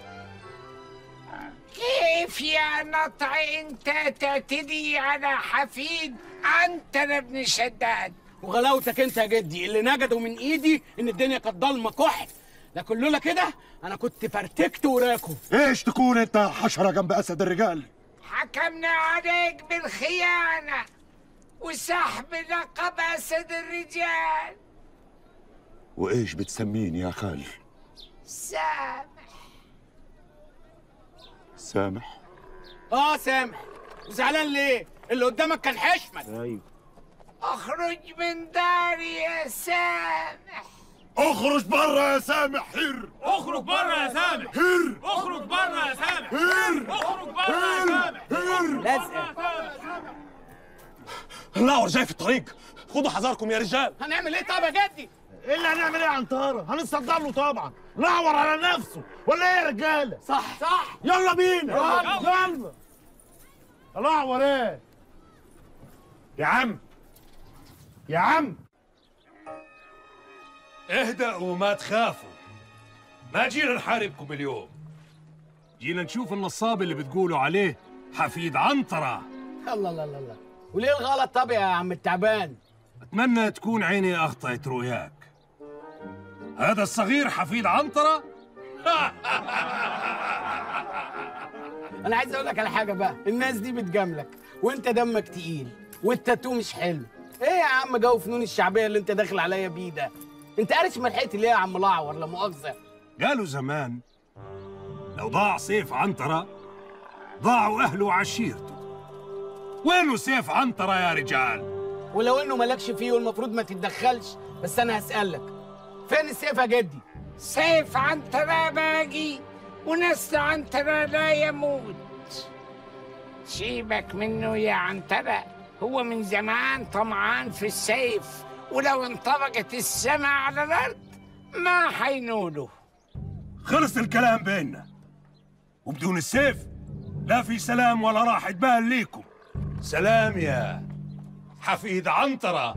كيف يا نطع انت تعتدي على حفيد عنتر بن شداد وغلاوتك انت يا جدي اللي نجدوا من ايدي ان الدنيا كانت ضلمه كحل لكن لولا كده انا كنت فرتكت وراكم ايش تكون انت حشره جنب اسد الرجال حكمنا عليك بالخيانة وسحب لقب أسد الرجال وايش بتسميني يا خال سامح سامح اه سامح زعلان ليه اللي قدامك كان حشمت ايوه اخرج من داري يا سامح اخرج برا يا سامح هر اخرج بره يا سامح هر اخرج بره يا سامح هر اخرج بره يا سامح هر لازقه الأعور جاي في الطريق خدوا حذركم يا رجال هنعمل ايه طب يا جدي ايه اللي هنعمل ايه يا عنتره؟ هنصدر له طبعا نعور على نفسه ولا ايه يا رجاله؟ صح صح يلا بينا يلا. يلا الاعور ايه؟ يا عم يا عم اهدأوا وما تخافوا ما جينا نحاربكم اليوم جينا نشوف النصاب اللي بتقولوا عليه حفيد عنترة الله الله الله الله وليه الغلط طب يا عم التعبان أتمنى تكون عيني أخطأت رؤياك هذا الصغير حفيد عنترة انا عايز اقول لك على حاجه بقى الناس دي بتجاملك وانت دمك تقيل والتاتو مش حلو ايه يا عم جو فنون الشعبيه اللي انت داخل عليا بيه ده انت قارش ملحقتي ليه يا عم الاعور لا مؤاخذه قالوا زمان لو ضاع سيف عنترة ضاعوا أهله وعشيرته وينه سيف عنترة يا رجال ولو انه مالكش فيه والمفروض ما تتدخلش بس انا هسالك فين السيف يا جدي سيف عنترة باقي ونسل عنترة لا يموت سيبك منه يا عنترة هو من زمان طمعان في السيف ولو انطبقت السماء على الأرض ما حينوله خلص الكلام بيننا وبدون السيف لا في سلام ولا راحة بال ليكم سلام يا حفيد عنترة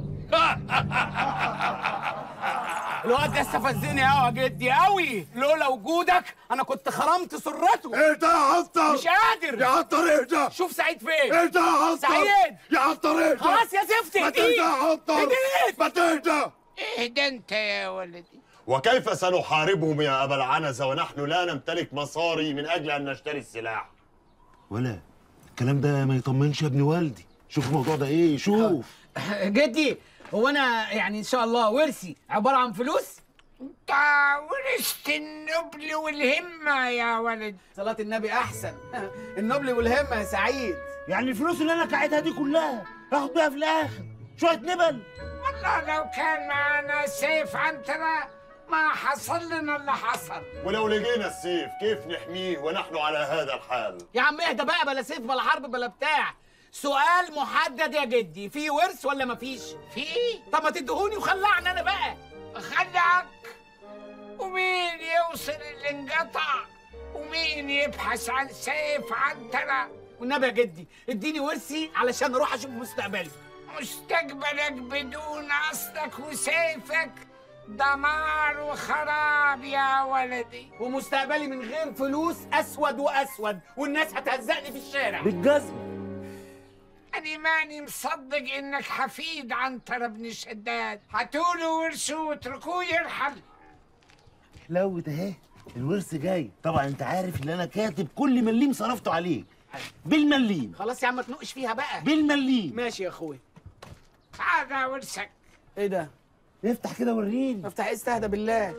الواد ده استفزني قوي يا جدي قوي لولا وجودك انا كنت خرمت سرته ايه ده يا عنتر مش قادر يا عنتر ايه ده شوف سعيد فين ايه ده يا عنتر سعيد يا عنتر ايه ده خلاص يا زفت ما اهديك. تهدى يا عنتر اهديك. ما تهدى اهدى انت يا ولدي وكيف سنحاربهم يا أبا العنزة ونحن لا نمتلك مصاري من أجل أن نشتري السلاح ولا الكلام ده ما يطمنش يا ابن والدي شوف الموضوع ده ايه شوف جدي هو انا يعني ان شاء الله ورثي عباره عن فلوس انت ورثت النبل والهمة يا ولد صلاة النبي احسن النبل والهمه يا سعيد يعني الفلوس اللي انا قاعدها دي كلها هاخد بيها في الاخر شويه نبل والله لو كان معنا سيف عنترة ما حصل لنا اللي حصل ولو لقينا السيف كيف نحميه ونحن على هذا الحال يا عم اهدى بقى بلا سيف بلا حرب بلا بتاع سؤال محدد يا جدي في ورث ولا مفيش في طب ما تدهوني وخلعني انا بقى خلعك ومين يوصل اللي انقطع ومين يبحث عن سيف عنترة والنبي يا جدي اديني ورثي علشان اروح اشوف مستقبلي مستقبلك بدون أصلك وسيفك دمار وخراب يا ولدي ومستقبلي من غير فلوس اسود واسود والناس هتهزقني في الشارع بالجزم أنا ماني مصدق إنك حفيد عنترة بن شداد هاتولوا ورثه واتركوه يرحل حلاوة اهي الورث جاي طبعا انت عارف ان انا كاتب كل مليم صرفته عليك بالمليم خلاص يا عم ما تنقش فيها بقى بالمليم ماشي يا اخويا هذا ورثك ايه ده افتح كده وريني افتح ايه استهدى بالله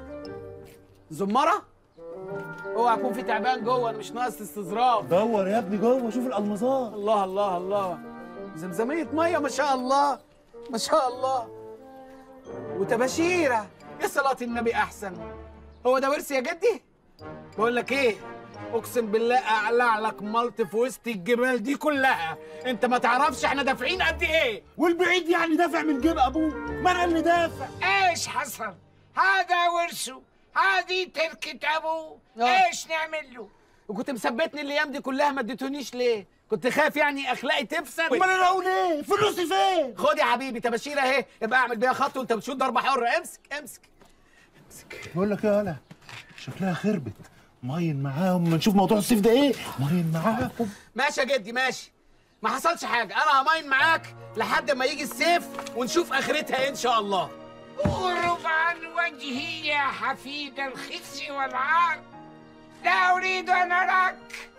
زمره اوعى يكون في تعبان جوه انا مش ناقص استظراف دور يا ابني جوه شوف الالمظات الله الله الله زمزمية مية ما شاء الله ما شاء الله وتباشيرة يا صلاة النبي أحسن هو ده ورث يا جدي؟ بقول لك إيه أقسم بالله أعلع لك ملط في وسط الجبال دي كلها أنت ما تعرفش إحنا دافعين قد إيه والبعيد يعني دافع من جيب ابوه ما انا اللي دافع إيش حصل هذا ورثه هذه تركة أبوه آه. إيش نعمل له وكنت مثبتني الأيام دي كلها ما اديتونيش ليه؟ كنت خايف يعني أخلاقي تفسد امال انا اقول ايه فلوسي فين خد يا حبيبي تباشيرة أهي ابقى أعمل بيها خط وأنت بتشوط ضربة حرة امسك امسك بقول لك ايه يالا شكلها خربت ماين معاهم ما نشوف موضوع السيف ده ايه ماين معاهم ماشي يا جدي ماشي ما حصلش حاجه انا هماين معاك لحد ما يجي السيف ونشوف اخرتها إيه ان شاء الله اغرب عن وجهي يا حفيد الخزي والعار لا أريد أن أراك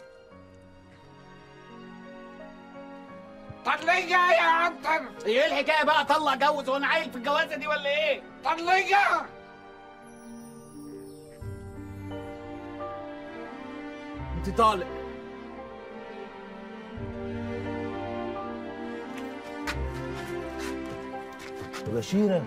طلقها يا عنتر ايه الحكايه بقى طلع جوز وانا عايل في الجوازه دي ولا ايه طلقها انت طالق بشيرة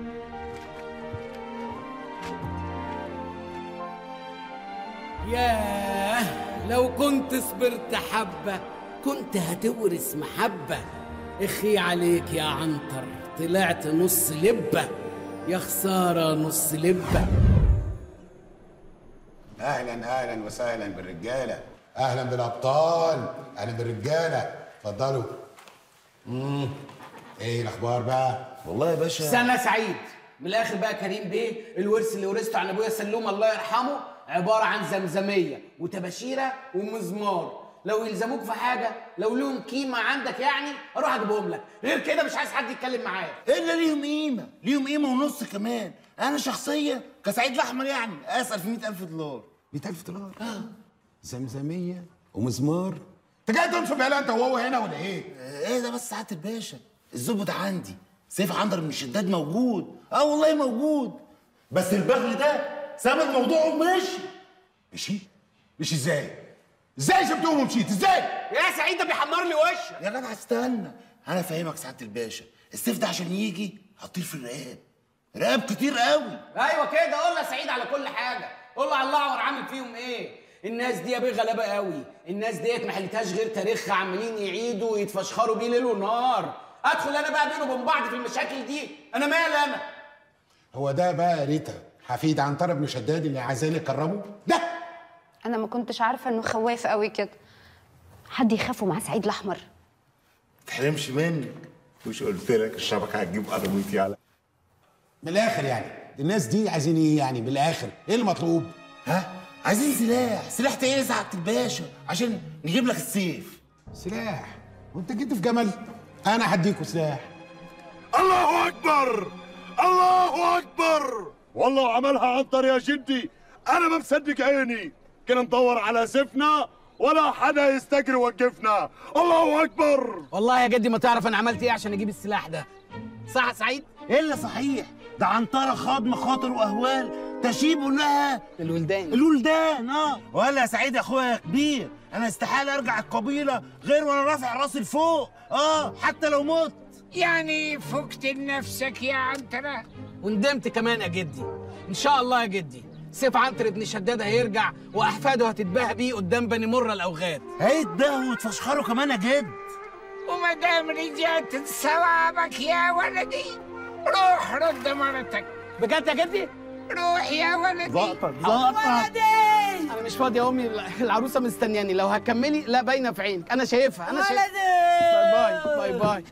ياه لو كنت صبرت حبة كنت هتورث محبة اخي عليك يا عنتر طلعت نص لبة يا خسارة نص لبة اهلا اهلا وسهلا بالرجاله اهلا بالابطال اهلا بالرجاله اتفضلوا امم ايه الاخبار بقى والله يا باشا سنة سعيد من الاخر بقى كريم بيه الورث اللي ورثته عن ابويا سلوم الله يرحمه عباره عن زمزميه وتباشيره ومزمار لو يلزموك في حاجه لو لهم قيمه عندك يعني اروح اجيبهم لك غير كده مش عايز حد يتكلم معايا الا ليهم قيمه ليهم قيمه ونص كمان انا شخصيا كسعيد الاحمر يعني اسال في 100000 دولار 100000 دولار زمزميه ومزمار انت جاي تنصب يالا انت وهو هنا ولا ايه؟ ايه ده بس سعاده الباشا الظبط عندي سيف عنتر من الشداد موجود اه والله موجود بس البغل ده ساب الموضوع ومشي مشي؟ مش ازاي؟ ازاي سبتهم ومشيت ازاي؟ يا سعيد ده بيحمر لي وشك يا جدع استنى انا فاهمك سعاده الباشا السيف ده عشان يجي هطير في الرقاب رقاب كتير قوي ايوه كده قول له سعيد على كل حاجه قول له على الاعور عامل فيهم ايه الناس دي يا بيه غلابه قوي الناس ديت ما حلتهاش غير تاريخها عمالين يعيدوا ويتفشخروا بيه ليل ونهار ادخل انا بقى بينه وبين بعض في المشاكل دي انا مالي انا هو ده بقى ريتا حفيد عنتر بن شداد اللي عايزين يكرمه؟ ده انا ما كنتش عارفه انه خواف قوي كده حد يخافه مع سعيد الاحمر تحرمش منك مش قلت لك الشبكه هتجيب قرميتي على من الاخر يعني الناس دي عايزين ايه يعني من الاخر؟ ايه المطلوب؟ ها؟ عايزين سلاح سلاح تقيل يا سعاده الباشا عشان نجيب لك السيف سلاح وانت جيت في جمل انا هديكوا سلاح الله اكبر الله اكبر والله عملها عنتر يا جدي انا ما مصدق عيني كنا ندور على سيفنا ولا حدا يستجري يوقفنا الله اكبر والله يا جدي ما تعرف انا عملت ايه عشان اجيب السلاح ده صح يا سعيد الا صحيح ده عنترة خاض مخاطر واهوال تشيب لها الولدان الولدان اه ولا يا سعيد يا اخويا يا كبير انا استحاله ارجع القبيله غير وانا رافع راسي لفوق اه حتى لو مت يعني فكت لنفسك يا عنترة وندمت كمان يا جدي ان شاء الله يا جدي سيف عنتر ابن شداد هيرجع واحفاده هتتباهى بيه قدام بني مره الاوغاد هيتباهوا ويتفشخروا كمان يا جد وما دام رجعت لصوابك يا ولدي روح رد مرتك بجد يا جدي روح يا ولدي زقطك انا مش فاضي يا امي العروسه مستنياني لو هتكملي لا باينه في عينك انا شايفها انا شايفها باي باي باي باي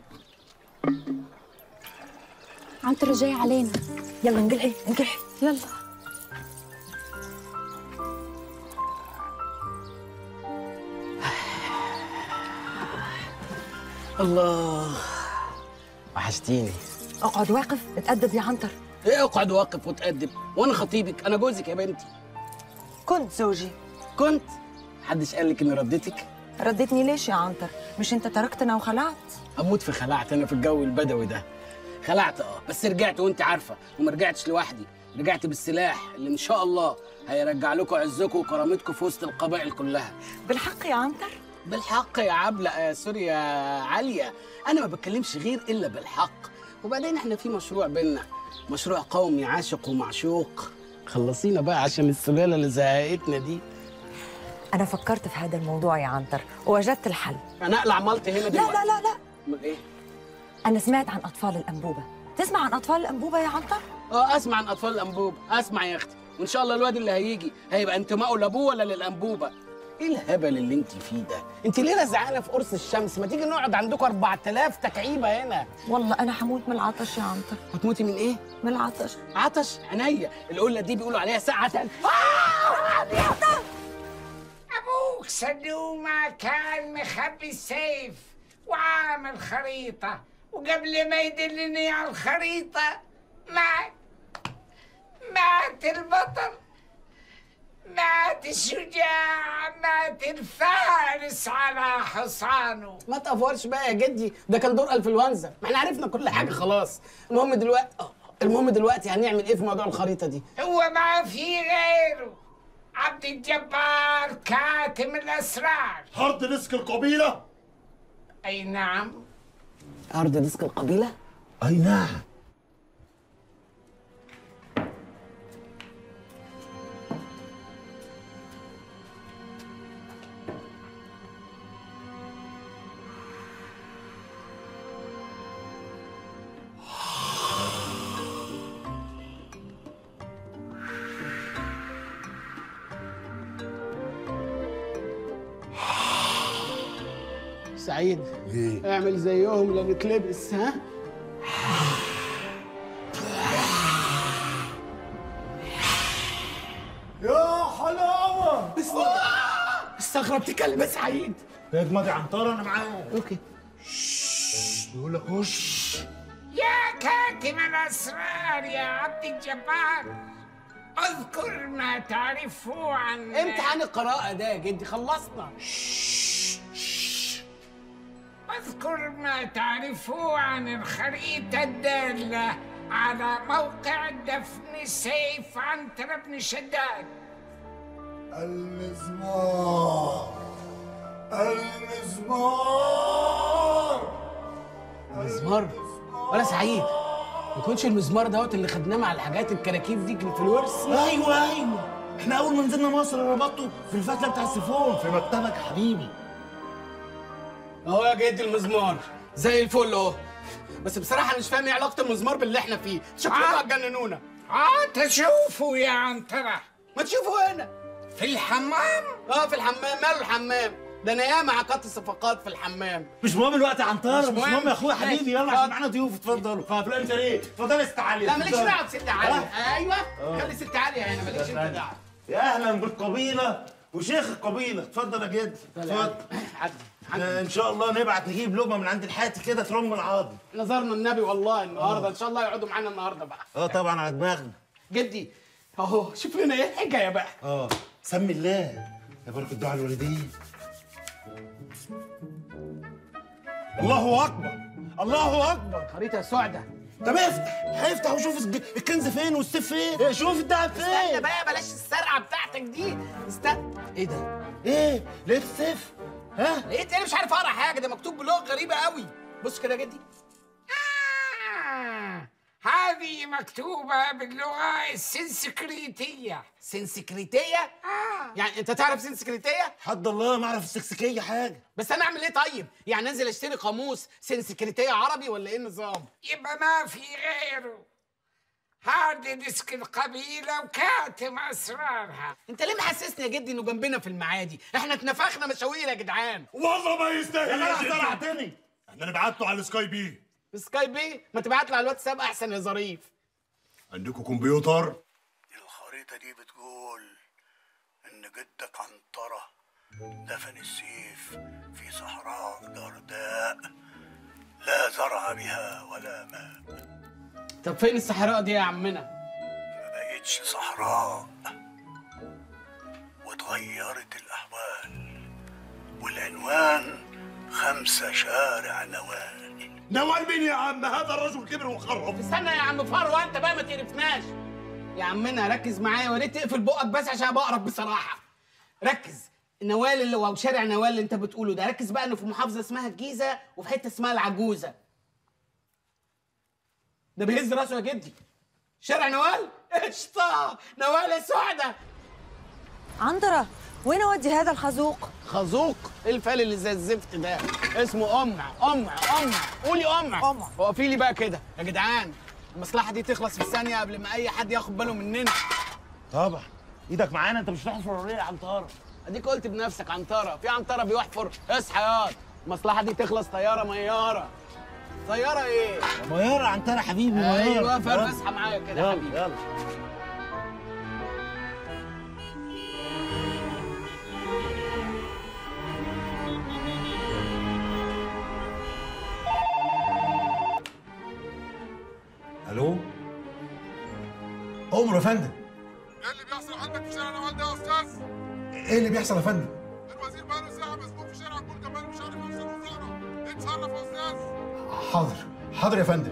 عنتر جاي علينا يلا انقلعي انقلعي يلا الله وحشتيني اقعد واقف اتأدب يا عنتر ايه اقعد واقف وتقدم وانا خطيبك انا جوزك يا بنتي كنت زوجي كنت محدش قال لك اني رديتك ردتني ليش يا عنتر مش انت تركتنا وخلعت اموت في خلعت انا في الجو البدوي ده خلعت اه بس رجعت وانت عارفه وما رجعتش لوحدي رجعت بالسلاح اللي ان شاء الله هيرجع لكم عزكم وكرامتكم في وسط القبائل كلها بالحق يا عنتر بالحق يا عبلة آه سوري يا عالية أنا ما بتكلمش غير إلا بالحق وبعدين إحنا في مشروع بينا مشروع قومي عاشق ومعشوق خلصينا بقى عشان السلالة اللي زهقتنا دي انا فكرت في هذا الموضوع يا عنتر ووجدت الحل أنا أقلع مالتي هنا لا دلوقتي لا لا لا أمال إيه؟ انا سمعت عن اطفال الانبوبه تسمع عن اطفال الانبوبه يا عنتر اه اسمع عن اطفال الانبوبه اسمع يا اختي وان شاء الله الواد اللي هيجي هيبقى انتمائه لابوه ولا للانبوبه ايه الهبل اللي انت فيه ده انت ليه رزعانه في قرص الشمس ما تيجي نقعد عندكم 4000 تكعيبه هنا والله انا هموت من العطش يا عنتر هتموتي من ايه من العطش عطش عينيا القله دي بيقولوا عليها ساعه أبوك سلومة كان مخبي السيف وعامل خريطة وقبل ما يدلني على الخريطة مات مات البطل مات الشجاع مات الفارس على حصانه ما تقفرش بقى يا جدي ده كان دور انفلونزا ما احنا عرفنا كل حاجه خلاص المهم دلوقتي آه، المهم دلوقتي هنعمل ايه في موضوع الخريطه دي هو ما في غيره عبد الجبار كاتم الأسرار هارد ديسك القبيلة أي نعم ارض ديسك القبيله اي نعم سعيد ايه اعمل زيهم لا نتلبس ها يا حلاوه استغرب تتكلم يا سعيد اجمد عنتر انا معاك اوكي بقول لك خش يا كاتم الأسرار يا عبد الجبار اذكر ما تعرفه عن امتحان القراءه ده يا جدي خلصنا اذكر ما تعرفه عن الخريطة الدالة على موقع دفن سيف عنتر بن شداد المزمار المزمار مزمار ولا سعيد ما يكونش المزمار دوت اللي خدناه مع الحاجات الكراكيب دي كانت في الورث ايوه ايوه احنا اول ما نزلنا مصر ربطته في الفتله بتاع السيفون في مكتبك يا حبيبي اهو يا جدي المزمار زي الفل اهو بس بصراحه أنا مش فاهم ايه علاقه المزمار باللي احنا فيه شكلكم هتجننونا اه تشوفوا يا عنترة ما تشوفوا هنا في الحمام اه في الحمام ماله الحمام ده انا ياما عقدت صفقات في الحمام مش مهم الوقت يا عنتر مش مش مهم. مهم يا اخويا حبيبي ماشي. يلا اتفضل. عشان معانا ضيوف اتفضلوا اتفضل انت ليه اتفضل يا ست علي لا ماليش دعوه بست علي ها؟ ايوه آه. خلي ست علي هنا ماليش انت دعوه يا اهلا بالقبيله وشيخ القبيله اتفضل يا جد اتفضل آه، ان شاء الله نبعت نجيب لقمه من عند الحاتي كده ترم العظم نظرنا النبي والله النهارده ان شاء الله يقعدوا معانا النهارده بقى اه طبعا على دماغنا جدي اهو شوف لنا ايه الحكايه بقى اه سمي الله يا بركه دعاء الوالدين الله اكبر الله اكبر خريطه سعده طب افتح افتح وشوف الج- الكنز فين والسيف فين إيه، شوف الدهب فين استنى بقى بلاش السرعه بتاعتك دي استنى ايه ده ايه لقيت السيف ها لقيت ايه مش عارف اقرا حاجه ده مكتوب بلغه غريبه قوي بص كده يا جدي آه. هذه مكتوبة باللغة السنسكريتية سنسكريتيه آه. يعني انت تعرف سنسكريتيه حد الله ما اعرف السكسكيه حاجه بس انا اعمل ايه طيب يعني انزل اشتري قاموس سنسكريتيه عربي ولا ايه النظام يبقى ما في غيره هارد ديسك القبيلة وكاتم أسرارها انت ليه محسسني يا جدي انه جنبنا في المعادي احنا اتنفخنا مشاوير يا جدعان والله ما يستاهل يا يا جدع جدع زرعتني احنا نبعت له على السكاي بي سكاي بي ما تبعت له على الواتساب احسن يا ظريف عندكم كمبيوتر الخريطة دي بتقول إن جدك عنترة دفن السيف في صحراء جرداء لا زرع بها ولا ماء طب فين الصحراء دي يا عمنا ما بقتش صحراء واتغيرت الأحوال والعنوان خمسة شارع نوال نوال مين يا عم هذا الرجل كبر وخرب استنى يا عم فروه انت بقى ما تقرفناش يا عمنا ركز معايا وريت تقفل بقك بس عشان بقرف بصراحه ركز نوال اللي هو شارع نوال اللي انت بتقوله ده ركز بقى انه في محافظه اسمها الجيزه وفي حته اسمها العجوزه ده بيهز راسه يا جدي شارع نوال قشطه نوال يا سعده عنترة وين اودي هذا الخازوق؟ خازوق ايه الفال اللي زي الزفت ده اسمه امع امع امع قولي امع امع وقفي لي بقى كده يا جدعان المصلحه دي تخلص في ثانيه قبل ما اي حد ياخد باله مننا طبعا ايدك معانا انت مش هتحفر ليه يا عنتره اديك قلت بنفسك عنتره في عنتره بيحفر اصحى ياض المصلحه دي تخلص طياره مياره طياره ايه ميارة عنتره حبيبي ميارة ايوه فرق يلا. اصحى معايا كده يا يلا حبيبي يلا تؤمر يا فندم ايه اللي بيحصل عندك في شارع نوال ده يا استاذ؟ ايه اللي بيحصل يا فندم الوزير بقاله ساعة مسكوك في شارع كل كمان مش عارف يوصل الوزارة اتصرف يا استاذ حاضر حاضر يا فندم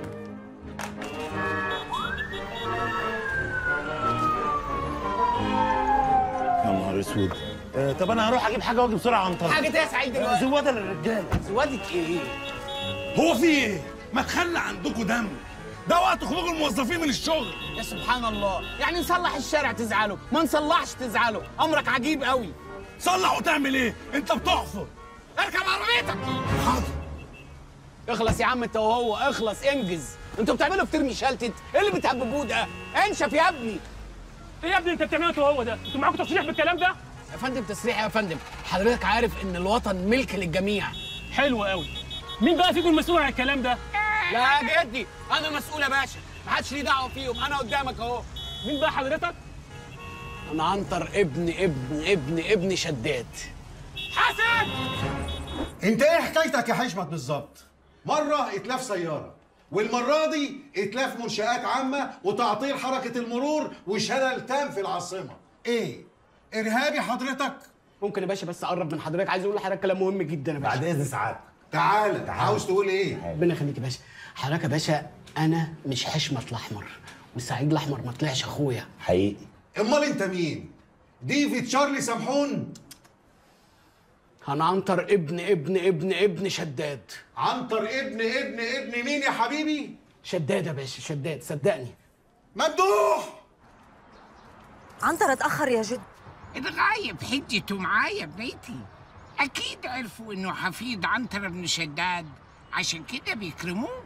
يا نهار اسود آه، طب انا هروح اجيب حاجه واجي بسرعه عن طريق حاجة ايه يا سعيد دلوقتي؟ زواده للرجاله زوادة ايه؟ هو في ايه؟ ما تخلي عندكم دم ده وقت خروج الموظفين من الشغل يا سبحان الله يعني نصلح الشارع تزعله ما نصلحش تزعله امرك عجيب قوي صلح وتعمل ايه انت بتحفر اركب عربيتك حاضر اخلص يا عم انت وهو اخلص انجز انتوا بتعملوا فطير مشلتت ايه اللي بتهببوه ده انشف يا ابني ايه يا ابني انت بتعمله انت وهو ده؟ انتوا معاكم تصريح بالكلام ده؟ يا فندم تصريح يا فندم حضرتك عارف ان الوطن ملك للجميع حلو قوي مين بقى فيكم المسؤول عن الكلام ده؟ لا يا جدي انا المسؤول يا باشا ما حدش ليه دعوه فيهم انا قدامك اهو مين بقى حضرتك؟ انا عنتر ابن ابن ابن ابن شداد حسن انت ايه حكايتك يا حشمت بالظبط مره اتلاف سياره والمره دي اتلاف منشات عامه وتعطيل حركه المرور وشلل تام في العاصمه ايه ارهابي حضرتك ممكن يا باشا بس اقرب من حضرتك عايز اقول لحضرتك كلام مهم جدا يا باشا بعد اذن سعادتك تعالى عاوز تقول ايه ربنا يخليك يا باشا حضرتك يا باشا انا مش حشمه الاحمر وسعيد الاحمر ما طلعش اخويا حقيقي امال انت مين ديفيد شارلي سامحون انا عنتر ابن ابن ابن ابن شداد عنتر ابن ابن ابن مين يا حبيبي شداد يا باشا شداد صدقني ممدوح عنتر اتاخر يا جد الغايب حجته معايا بنيتي أكيد عرفوا إنه حفيد عنتر بن شداد عشان كده بيكرموه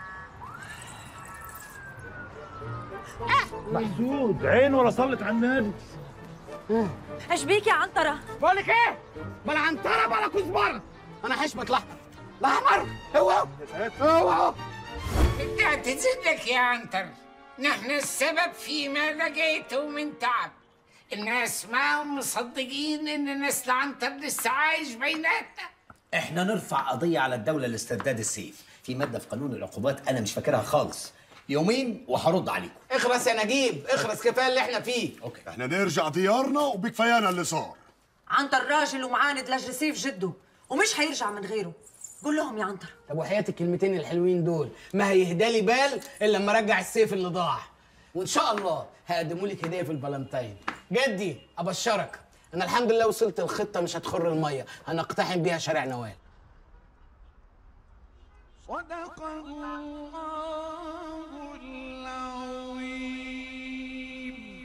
محسود عين ولا صلت على النبي ايش بيك يا عنتره بقول لك ايه بلا عنتره بلا كزبره انا حشمه الاحمر الاحمر هو هو هو بدي أعتذر لك يا عنتر نحن السبب فيما لقيته من تعب الناس ما هم مصدقين إن نسل عنتر لسه عايش بيناتنا احنا نرفع قضية على الدولة لاسترداد السيف في مادة في قانون العقوبات أنا مش فاكرها خالص يومين وهرد عليكم اخرس يا نجيب اخرس كفايه اللي احنا فيه اوكي احنا نرجع ديارنا وبكفايانا اللي صار عنتر راجل ومعاند لاجريسيف جده ومش هيرجع من غيره قول لهم يا عنتر طب وحياة الكلمتين الحلوين دول ما هيهدالي بال الا لما ارجع السيف اللي ضاع وان شاء الله هقدمه لك هديه في الفالنتين جدي ابشرك انا الحمد لله وصلت الخطه مش هتخر الميه هنقتحم بيها شارع نوال صدق الله العظيم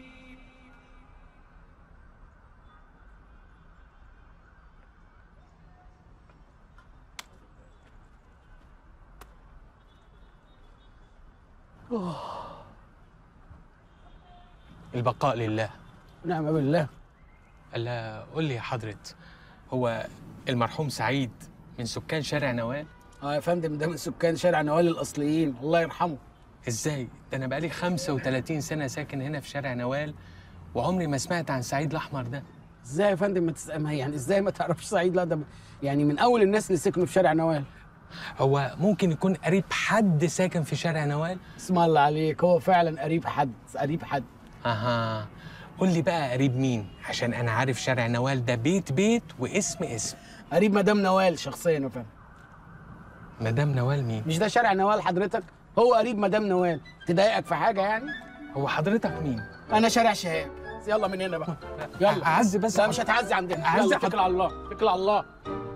البقاء لله نعم بالله الا قول لي يا حضرة هو المرحوم سعيد من سكان شارع نوال اه يا فندم ده من سكان شارع نوال الاصليين الله يرحمه ازاي ده انا بقالي 35 سنه ساكن هنا في شارع نوال وعمري ما سمعت عن سعيد الاحمر ده ازاي يا فندم ما تس... ما يعني ازاي ما تعرفش سعيد لا ده يعني من اول الناس اللي سكنوا في شارع نوال هو ممكن يكون قريب حد ساكن في شارع نوال اسم الله عليك هو فعلا قريب حد قريب حد اها قول لي بقى قريب مين عشان انا عارف شارع نوال ده بيت بيت واسم اسم قريب مدام نوال شخصيا يا فندم مدام نوال مين مش ده شارع نوال حضرتك هو قريب مدام نوال تضايقك في حاجه يعني هو حضرتك مين انا شارع شهاب يلا من هنا بقى يلا اعزي بس لا مش هتعزي عندنا أعزي يلا حضرتك. اتكل على الله اتكل على الله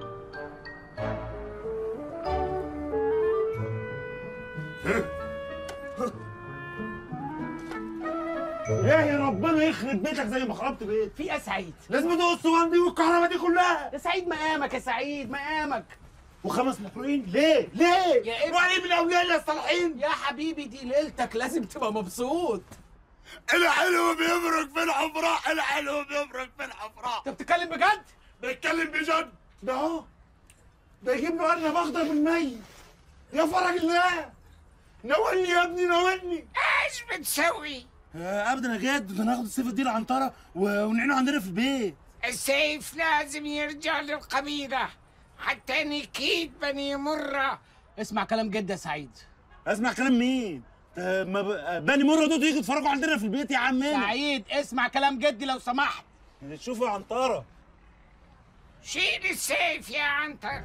ايه يا ربنا يخرب بيتك زي ما خربت بيت في ايه يا سعيد لازم تقول الصوان دي والكهرباء دي كلها يا سعيد مقامك يا سعيد مقامك وخمس محروقين ليه ليه يا ابني وعلي من اولياء الله الصالحين يا حبيبي دي ليلتك لازم تبقى مبسوط الحلو بيبرك في الحفراء الحلو بيبرك في الحفراء انت بتتكلم بجد بتكلم بجد ده اهو ده يجيب له ارنب اخضر من ميت يا فرج الله ناولني يا ابني ناولني ايش بتسوي؟ آه ابدا يا جد ده ناخد السيف دي العنطره و- ونعينه عندنا في البيت السيف لازم يرجع للقبيلة حتى نكيد بني مرة اسمع كلام جد يا سعيد اسمع كلام مين؟ ما ب... بني مره دول يجوا يتفرجوا عندنا في البيت يا عمنا سعيد اسمع كلام جدي لو سمحت شوفوا يا عنتره شيل السيف يا عنتر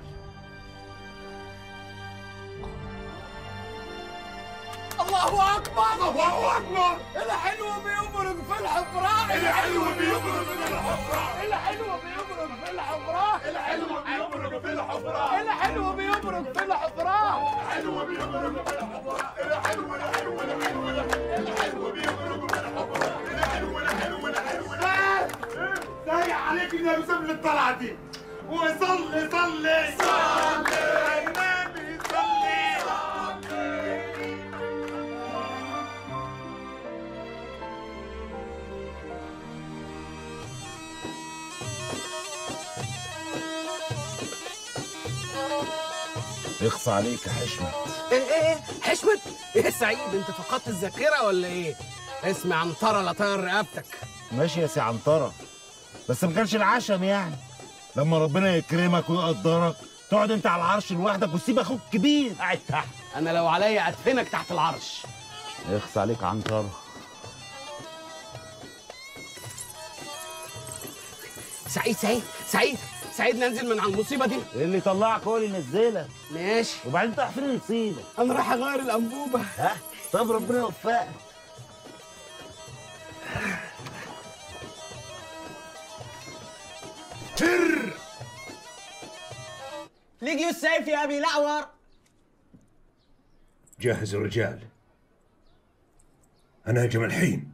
الله اكبر الله اكبر الحلو بيبرق في الحفراء الحلو بيبرق في الحفراء الحلو بيبرق في الحفراء الحلو بيبرق في الحفراء الحلو بيبرق في الحفراء الحلو بيبرق في الحفراء الحلو الحلو الحلو الحلو بيبرق في الحفراء الحلو الحلو الحلو ضايق عليك يا يوسف للطلعه دي وصلي صلي صلي النبي صلي اخصى عليك يا حشمت ايه ايه ايه حشمت ايه سعيد انت فقدت الذاكره ولا ايه اسمع عنتره لا طير رقبتك ماشي يا سي عنترة بس ما كانش العشم يعني لما ربنا يكرمك ويقدرك تقعد انت على العرش لوحدك وتسيب اخوك كبير قاعد تحت انا لو عليا ادفنك تحت العرش اخصى عليك عنترة سعيد سعيد سعيد سعيد ننزل من على المصيبه دي اللي طلعك هو اللي ينزلك ماشي وبعدين انت فين المصيبه انا رايح اغير الانبوبه ها طب ربنا يوفقك تر لقيوا السيف يا ابي الاعور جهز الرجال انا هجم الحين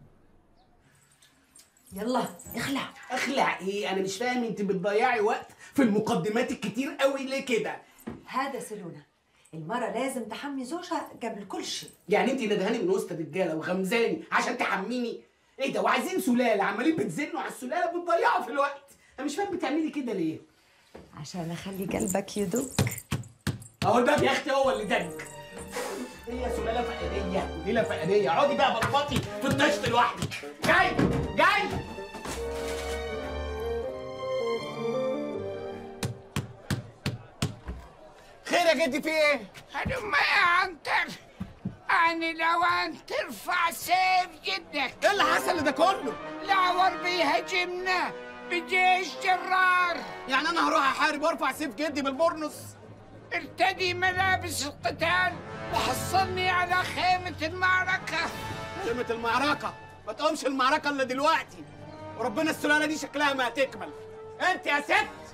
يلا اخلع اخلع ايه انا مش فاهم انت بتضيعي وقت في المقدمات الكتير قوي ليه كده هذا سلونا المرة لازم تحمي زوجها قبل كل شيء يعني انت ندهاني من وسط الرجاله وغمزاني عشان تحميني ايه ده وعايزين سلاله عمالين بتزنوا على السلاله بتضيعوا في الوقت انا مش فاهم بتعملي كده ليه عشان اخلي قلبك يدق اهو الباب يا اختي هو اللي دق هي سلاله فقريه وليله فقريه اقعدي بقى بطبطي في الطشت لوحدك جاي جاي خير يا جدي في ايه؟ هلما يا عنتر أنا لو أن ترفع سيف جدك ايه اللي حصل ده كله؟ الأعور بيهاجمنا بجيش جرار يعني انا هروح احارب وارفع سيف جدي بالبورنوس ارتدي ملابس القتال وحصلني على خيمة المعركة خيمة المعركة ما تقومش المعركة الا دلوقتي وربنا السلالة دي شكلها ما هتكمل انت يا ست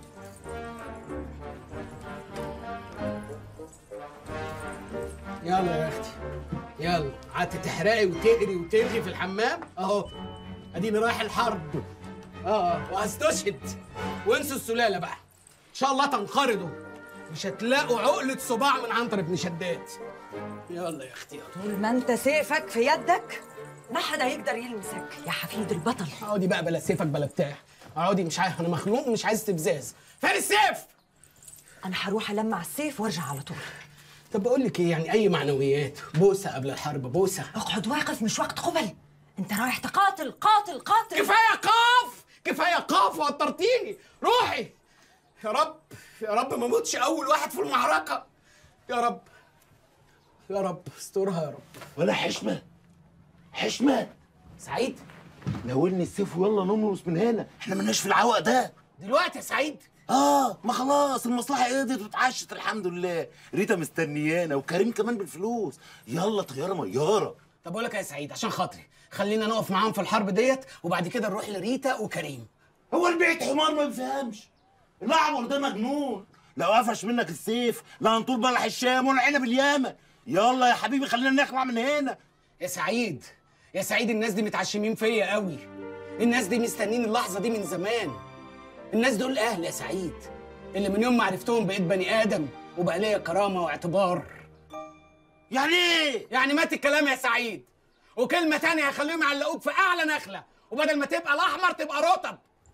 يلا يا اختي يلا قعدت تحرقي وتقري وتلغي في الحمام اهو اديني رايح الحرب اه وهستشهد وانسوا السلاله بقى ان شاء الله تنقرضوا مش هتلاقوا عقله صباع من عنتر بن شداد يلا يا اختي يلا طول ما انت سيفك في يدك ما حدا يقدر يلمسك يا حفيد البطل اقعدي بقى بلا سيفك بلا بتاع اقعدي مش عارف انا مخنوق ومش عايز استفزاز فين السيف انا هروح المع السيف وارجع على طول طب بقول لك ايه يعني اي معنويات بوسه قبل الحرب بوسه اقعد واقف مش وقت قبل انت رايح تقاتل قاتل قاتل كفايه قاف كفايه قاف وترتيني روحي يا رب يا رب ما اموتش اول واحد في المعركه يا رب يا رب استرها يا رب ولا حشمه حشمه سعيد ناولني السيف ويلا نمرس من هنا احنا ملناش في العوق ده دلوقتي يا سعيد اه ما خلاص المصلحه قضيت واتعشت الحمد لله ريتا مستنيانا وكريم كمان بالفلوس يلا طياره مياره طب اقول لك يا سعيد عشان خاطري خلينا نقف معاهم في الحرب ديت وبعد كده نروح لريتا وكريم هو البيت حمار ما بيفهمش الاعور ده مجنون لو قفش منك السيف لا هنطول بلح الشام ولا عنب اليمن يلا يا حبيبي خلينا نخلع من هنا يا سعيد يا سعيد الناس دي متعشمين فيا قوي الناس دي مستنين اللحظه دي من زمان الناس دول اهل يا سعيد اللي من يوم ما عرفتهم بقيت بني ادم وبقى ليا كرامه واعتبار يعني ايه يعني مات الكلام يا سعيد وكلمه تانية هيخليهم يعلقوك في اعلى نخله وبدل ما تبقى الاحمر تبقى رطب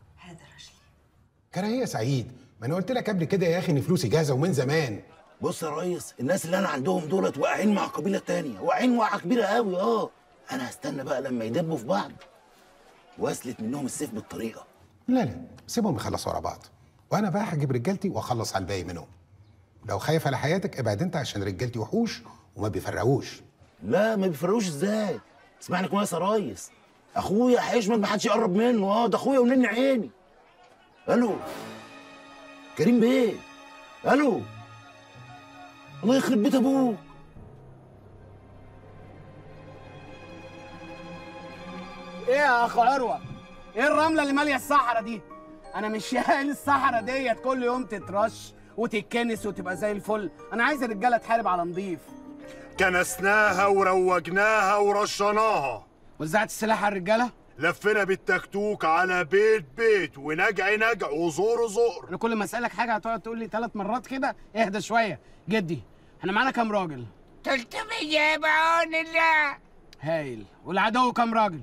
كراهيه سعيد ما انا قلت لك قبل كده يا اخي ان فلوسي جاهزه ومن زمان بص يا ريس الناس اللي انا عندهم دولت واقعين مع قبيله تانية واقعين وقعه كبيره قوي اه انا هستنى بقى لما يدبوا في بعض واسلت منهم السيف بالطريقه لا لا سيبهم يخلصوا ورا بعض وانا بقى هجيب رجالتي واخلص على الباقي منهم لو خايف على حياتك ابعد انت عشان رجالتي وحوش وما بيفرقوش لا ما بيفرقوش ازاي اسمعني كويس يا ريس اخويا حشمت ما حدش يقرب منه اه ده اخويا ونني عيني الو كريم بيه الو الله يخرب بيت ابوك ايه يا اخ عروه ايه الرمله اللي ماليه الصحراء دي انا مش شايل الصحراء ديت كل يوم تترش وتتكنس وتبقى زي الفل انا عايز الرجاله تحارب على نضيف كنسناها وروجناها ورشناها وزعت السلاح على الرجاله لفينا بالتكتوك على بيت بيت ونجع نجع وزور زور انا كل ما اسالك حاجه هتقعد تقول لي ثلاث مرات كده اهدى شويه جدي احنا معانا كام راجل 300 بعون الله هايل والعدو كام راجل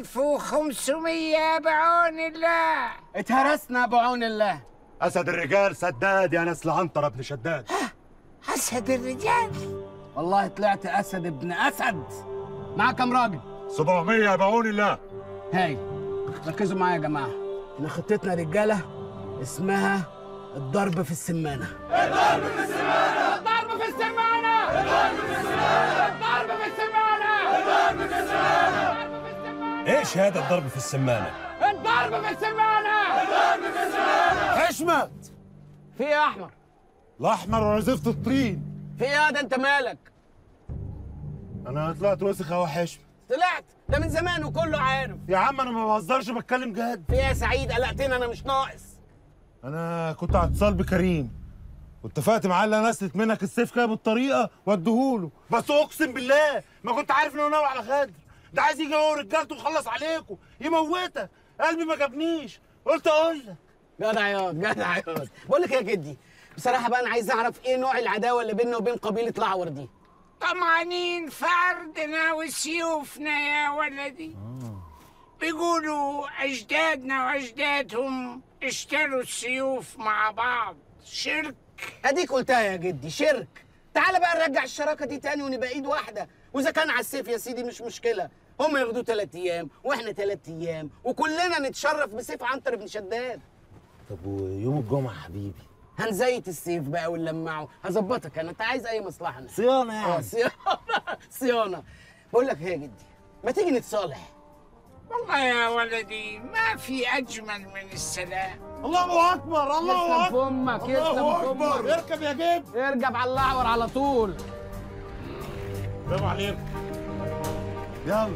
1500 بعون الله اتهرسنا بعون الله اسد الرجال سداد يا نسل عنتر ابن شداد اسد الرجال والله طلعت اسد ابن اسد معاك كام راجل 700 بعون الله هاي ركزوا معايا يا جماعه احنا خطتنا رجاله اسمها الضرب في السمانه الضرب في السمانة الضرب في السمانة الضرب في السمانة الضرب في السمانة الضرب في السمانة ايش هذا الضرب في السمانه الضرب في السمانة الضرب في السمانة حشمت في ايه يا احمر الاحمر وعزفت الطين في ايه يا ده انت مالك انا طلعت وسخ اهو حشم طلعت ده من زمان وكله عارف يا عم انا ما بهزرش بتكلم جد في ايه يا سعيد قلقتني انا مش ناقص انا كنت على اتصال بكريم واتفقت معاه ان انا اسلت منك السيف كده بالطريقه واديهوله بس اقسم بالله ما كنت عارف انه ناوي على خدر ده عايز يجي هو ورجالته ويخلص عليكم يموتك قلبي ما جابنيش قلت اقول لك جدع ياض جدع ياض بقول لك إيه يا جدي بصراحه بقى انا عايز اعرف ايه نوع العداوه اللي بيننا وبين قبيله الاعور دي طمعانين في أرضنا وسيوفنا يا ولدي بيقولوا أجدادنا وأجدادهم اشتروا السيوف مع بعض شرك اديك قلتها يا جدي شرك تعالى بقى نرجع الشراكه دي تاني ونبقى ايد واحده واذا كان على السيف يا سيدي مش مشكله هم ياخدوا ثلاث ايام واحنا ثلاث ايام وكلنا نتشرف بسيف عنتر بن شداد طب ويوم الجمعه يا حبيبي هنزيت السيف بقى ونلمعه هظبطك انا انت عايز اي مصلحه أنا. صيانه يعني اه صيانه صيانه بقول لك ايه يا جدي ما تيجي نتصالح والله يا ولدي ما في أجمل من السلام الله اكبر الله يسلم في امك يسلم في الله امك اكبر اركب يا جيب اركب على الاعور على طول برافو عليك يلا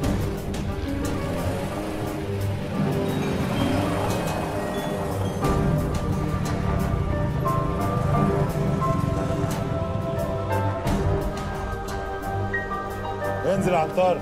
انزل على الطار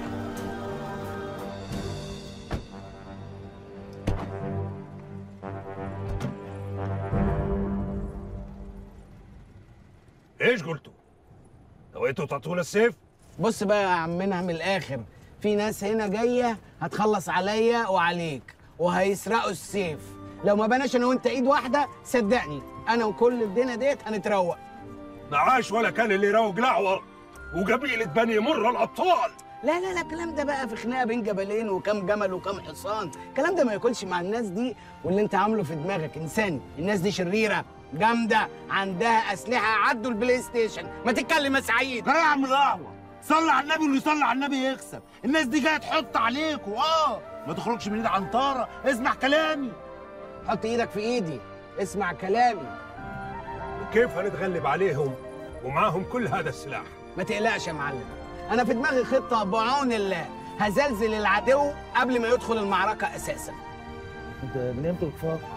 ايش قلتوا؟ نويتوا تعطونا السيف؟ بص بقى يا عمنا من الاخر في ناس هنا جايه هتخلص عليا وعليك وهيسرقوا السيف لو ما بناش انا وانت ايد واحده صدقني انا وكل الدنيا ديت هنتروق معاش ولا كان اللي يروج الاعور وقبيله بني مر الابطال لا لا لا الكلام ده بقى في خناقه بين جبلين وكم جمل وكم حصان الكلام ده ما ياكلش مع الناس دي واللي انت عامله في دماغك انساني الناس دي شريره جامده عندها اسلحه عدوا البلاي ستيشن ما تتكلم يا سعيد لا يا عم الاعور صلي على النبي واللي يصلي على النبي يكسب الناس دي جايه تحط عليكوا اه ما تخرجش من ايد عنتاره اسمع كلامي حط ايدك في ايدي اسمع كلامي وكيف هنتغلب عليهم ومعاهم كل هذا السلاح؟ ما تقلقش يا معلم انا في دماغي خطه بعون الله هزلزل العدو قبل ما يدخل المعركه اساسا انت من امتى بتفكر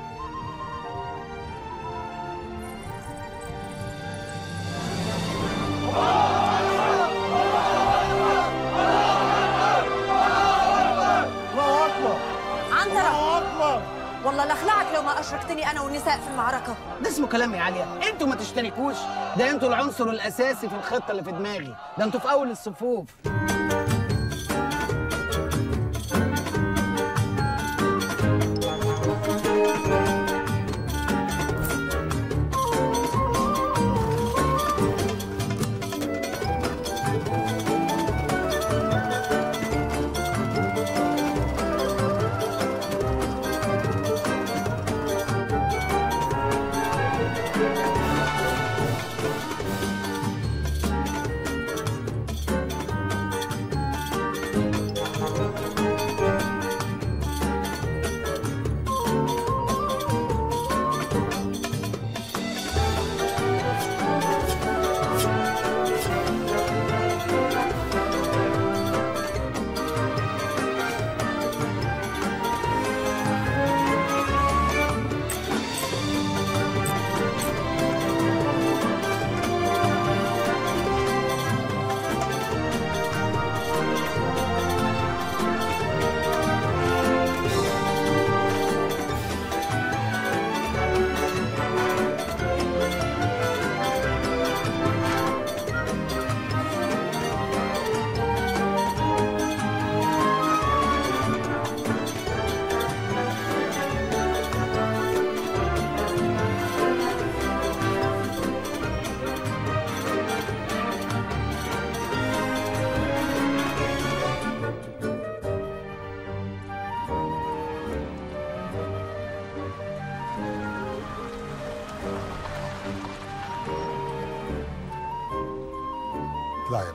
الله اكبر عنترة والله لاخلعك لو ما اشركتني انا والنساء في المعركه ده اسمه كلام يا عاليه انتوا ما تشتركوش ده انتوا العنصر الاساسي في الخطه اللي في دماغي ده انتوا في اول الصفوف رايك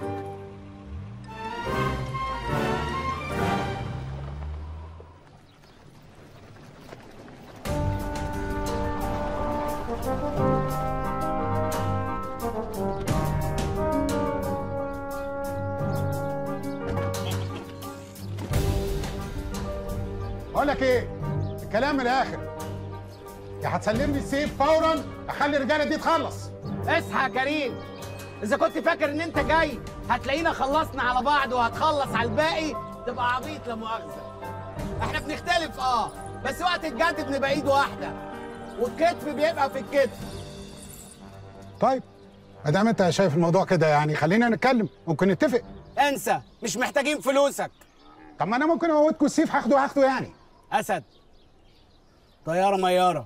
بقول لك ايه الكلام من الاخر يا هتسلمني السيف فورا اخلي الرجاله دي تخلص اصحى يا كريم اذا كنت فاكر ان انت جاي هتلاقينا خلصنا على بعض وهتخلص على الباقي تبقى عبيط لا مؤاخذه احنا بنختلف اه بس وقت الجد بنبقى ايد واحده والكتف بيبقى في الكتف طيب ما دام انت شايف الموضوع كده يعني خلينا نتكلم ممكن نتفق انسى مش محتاجين فلوسك طب ما انا ممكن اموتكم السيف هاخده هاخده يعني اسد طياره مياره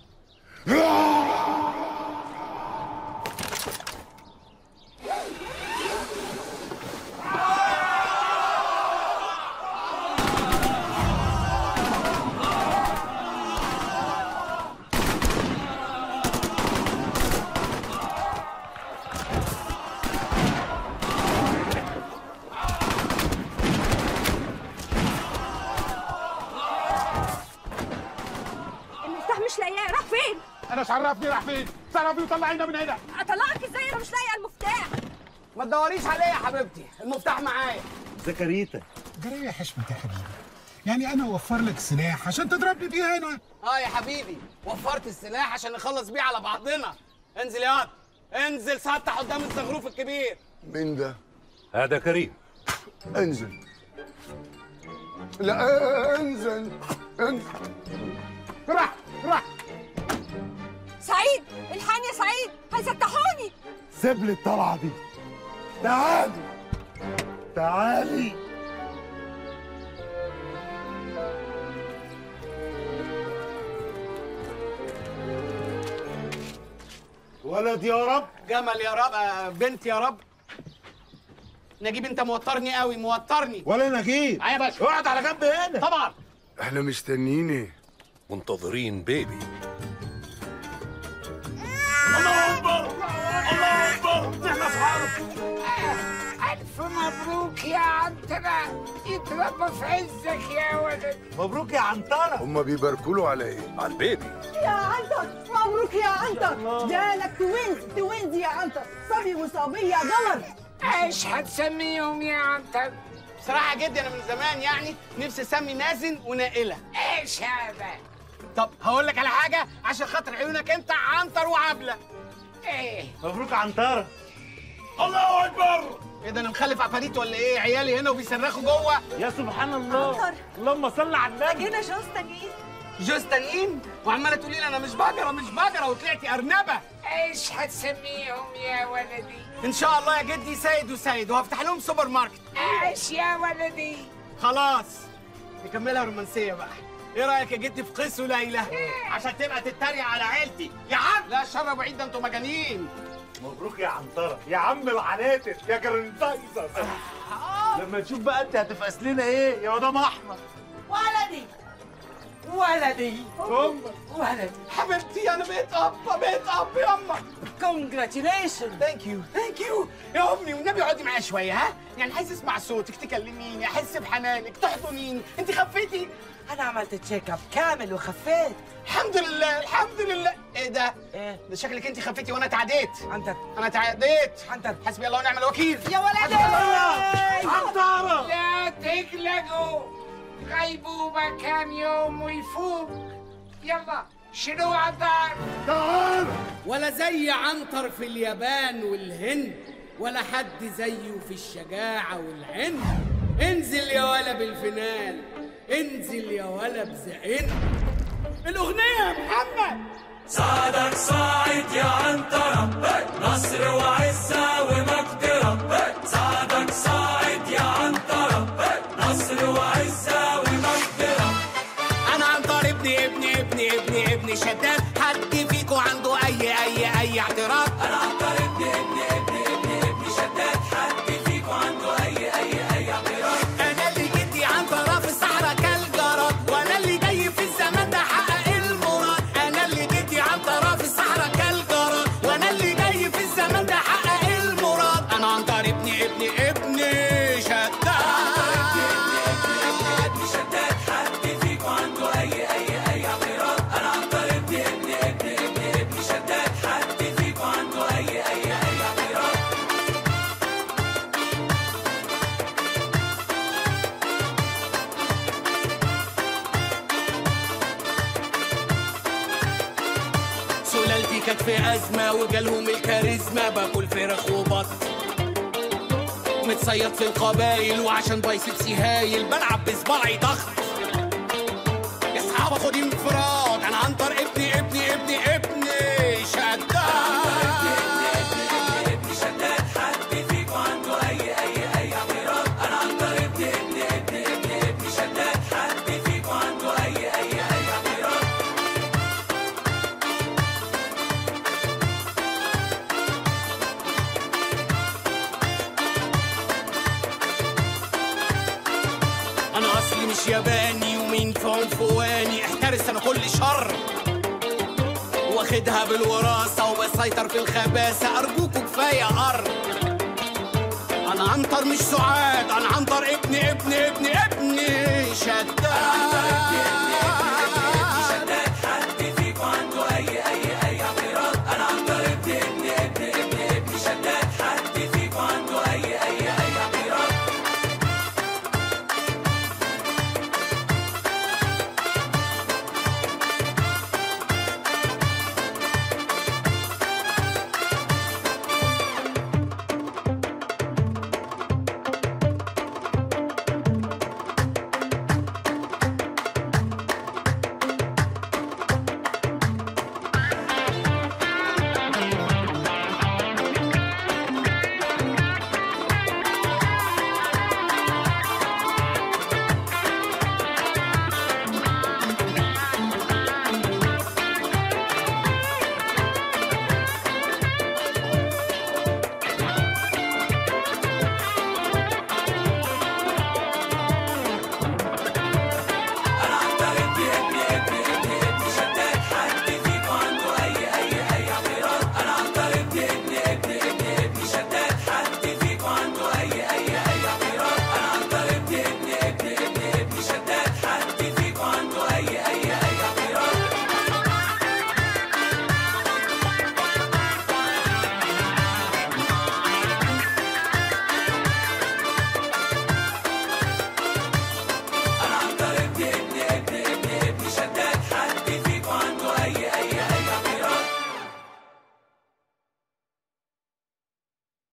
المفتاح مش لاقياه راح فين؟ انا مش عرفني راح فين صرفي وطلعينا من هنا اطلعك ازاي انا مش لاقيه المفتاح ما تدوريش عليا يا حبيبتي المفتاح معايا زكريتا جري يا حشمة يا حبيبي يعني انا اوفر لك سلاح عشان تضربني بيه هنا اه يا حبيبي وفرت السلاح عشان نخلص بيه على بعضنا انزل يا واد. انزل سطح قدام الزغروف الكبير مين ده؟ هذا كريم انزل لا انزل انزل راح راح سعيد الحقني يا سعيد هيفتحوني سيب لي الطلعه دي تعالي تعالي ولد يا رب جمل يا رب آه بنت يا رب نجيب انت موترني قوي موترني ولا نجيب يا باشا اقعد على جنب هنا طبعا احنا مستنيين ايه؟ منتظرين بيبي الله اكبر الله اكبر احنا في حرب ألف مبروك يا عنترة يتربى في عزك يا ولد مبروك يا عنترة هما بيباركوا له على ايه؟ على البيبي يا عنتر مبروك يا عنتر جالك توينز توينز يا عنتر صبي وصبية قمر ايش هتسميهم يا عنتر؟ بصراحه جدا انا من زمان يعني نفسي اسمي مازن ونائله ايش هذا؟ طب هقول لك على حاجه عشان خاطر عيونك انت عنتر وعبله ايه مبروك عنترة الله اكبر ايه ده انا مخلف عفاريت ولا ايه عيالي هنا وبيصرخوا جوه يا سبحان الله اللهم صل على النبي جينا جوز تانيين جوز تانيين وعماله تقولي لي انا مش بقره مش بقره وطلعتي ارنبه ايش هتسميهم يا ولدي؟ ان شاء الله يا جدي سيد وسيد وهفتح لهم سوبر ماركت ايش يا ولدي؟ خلاص نكملها رومانسيه بقى ايه رايك يا جدي في قيس وليلى عشان تبقى تتريق على عيلتي يا عم لا شر بعيد ده انتوا مجانين مبروك يا عنترة يا عم العناتر يا جرنتايزر لما نشوف بقى انت هتفقس لنا ايه يا مدام احمد ولدي ولدي ولدي حبيبتي انا بقيت اب بقيت اب يما كونجراتيليشن ثانك يو ثانك يو يا امي والنبي اقعدي معايا شويه ها يعني عايز اسمع صوتك تكلميني احس بحنانك تحضنيني انت خفيتي انا عملت تشيك اب كامل وخفيت الحمد لله الحمد لله ايه ده ايه ده شكلك انت خفيتي وانا تعديت عنتر انا تعديت عنتر حسبي الله ونعم الوكيل يا ولدي عنترة لا تقلقوا غيبوبة كام يوم ويفوق يلا شنو عنتر؟ تعال ولا زي عنتر في اليابان والهند ولا حد زيه في الشجاعة والعند انزل يا ولا بالفنان انزل يا ولا بزعن الأغنية يا محمد سعدك صاعد يا عنترة نصر وعزة ومقدرة سعدك صاعد يا عنترة نصر وعزة ومقدرة أنا عنتر ابني ابني ابني ابني ابني شداد حد فيكو عنده أي أي أي اعتراض أنا عنتر ابني ابني ابني ابني ابني شداد حد فيكو عنده أي أي أي اعتراض أنا اللي جيتي عنترة في الصحراء كالجراد وأنا اللي جاي في الزمان ده حقق المراد أنا اللي جيتي عنترة في الصحراء كالجراد وأنا اللي جاي في الزمان ده حقق المراد أنا عنتر ابني كانت في ازمه وجالهم الكاريزما باكل فراخ وبط متصيد في القبايل وعشان بايسبسي هايل بلعب بصباعي ضغط يا اصحاب خد انفراد انا عنتر ابني ابني ابني ابني شداد ابني شداد حد فيكم عنده اي اي اي اعتراض انا عنتر ابني ابني ابني ابني ابني شداد حد فيكم عنده اي اي اي اعتراض انا اصلي مش ياباني ومين في عنفواني احترس انا كل شر واخدها بالوراثه وبسيطر في الخباثه ارجوكوا كفايه ارض انا عنتر مش سعاد انا عنتر ابني ابني ابني ابني شداد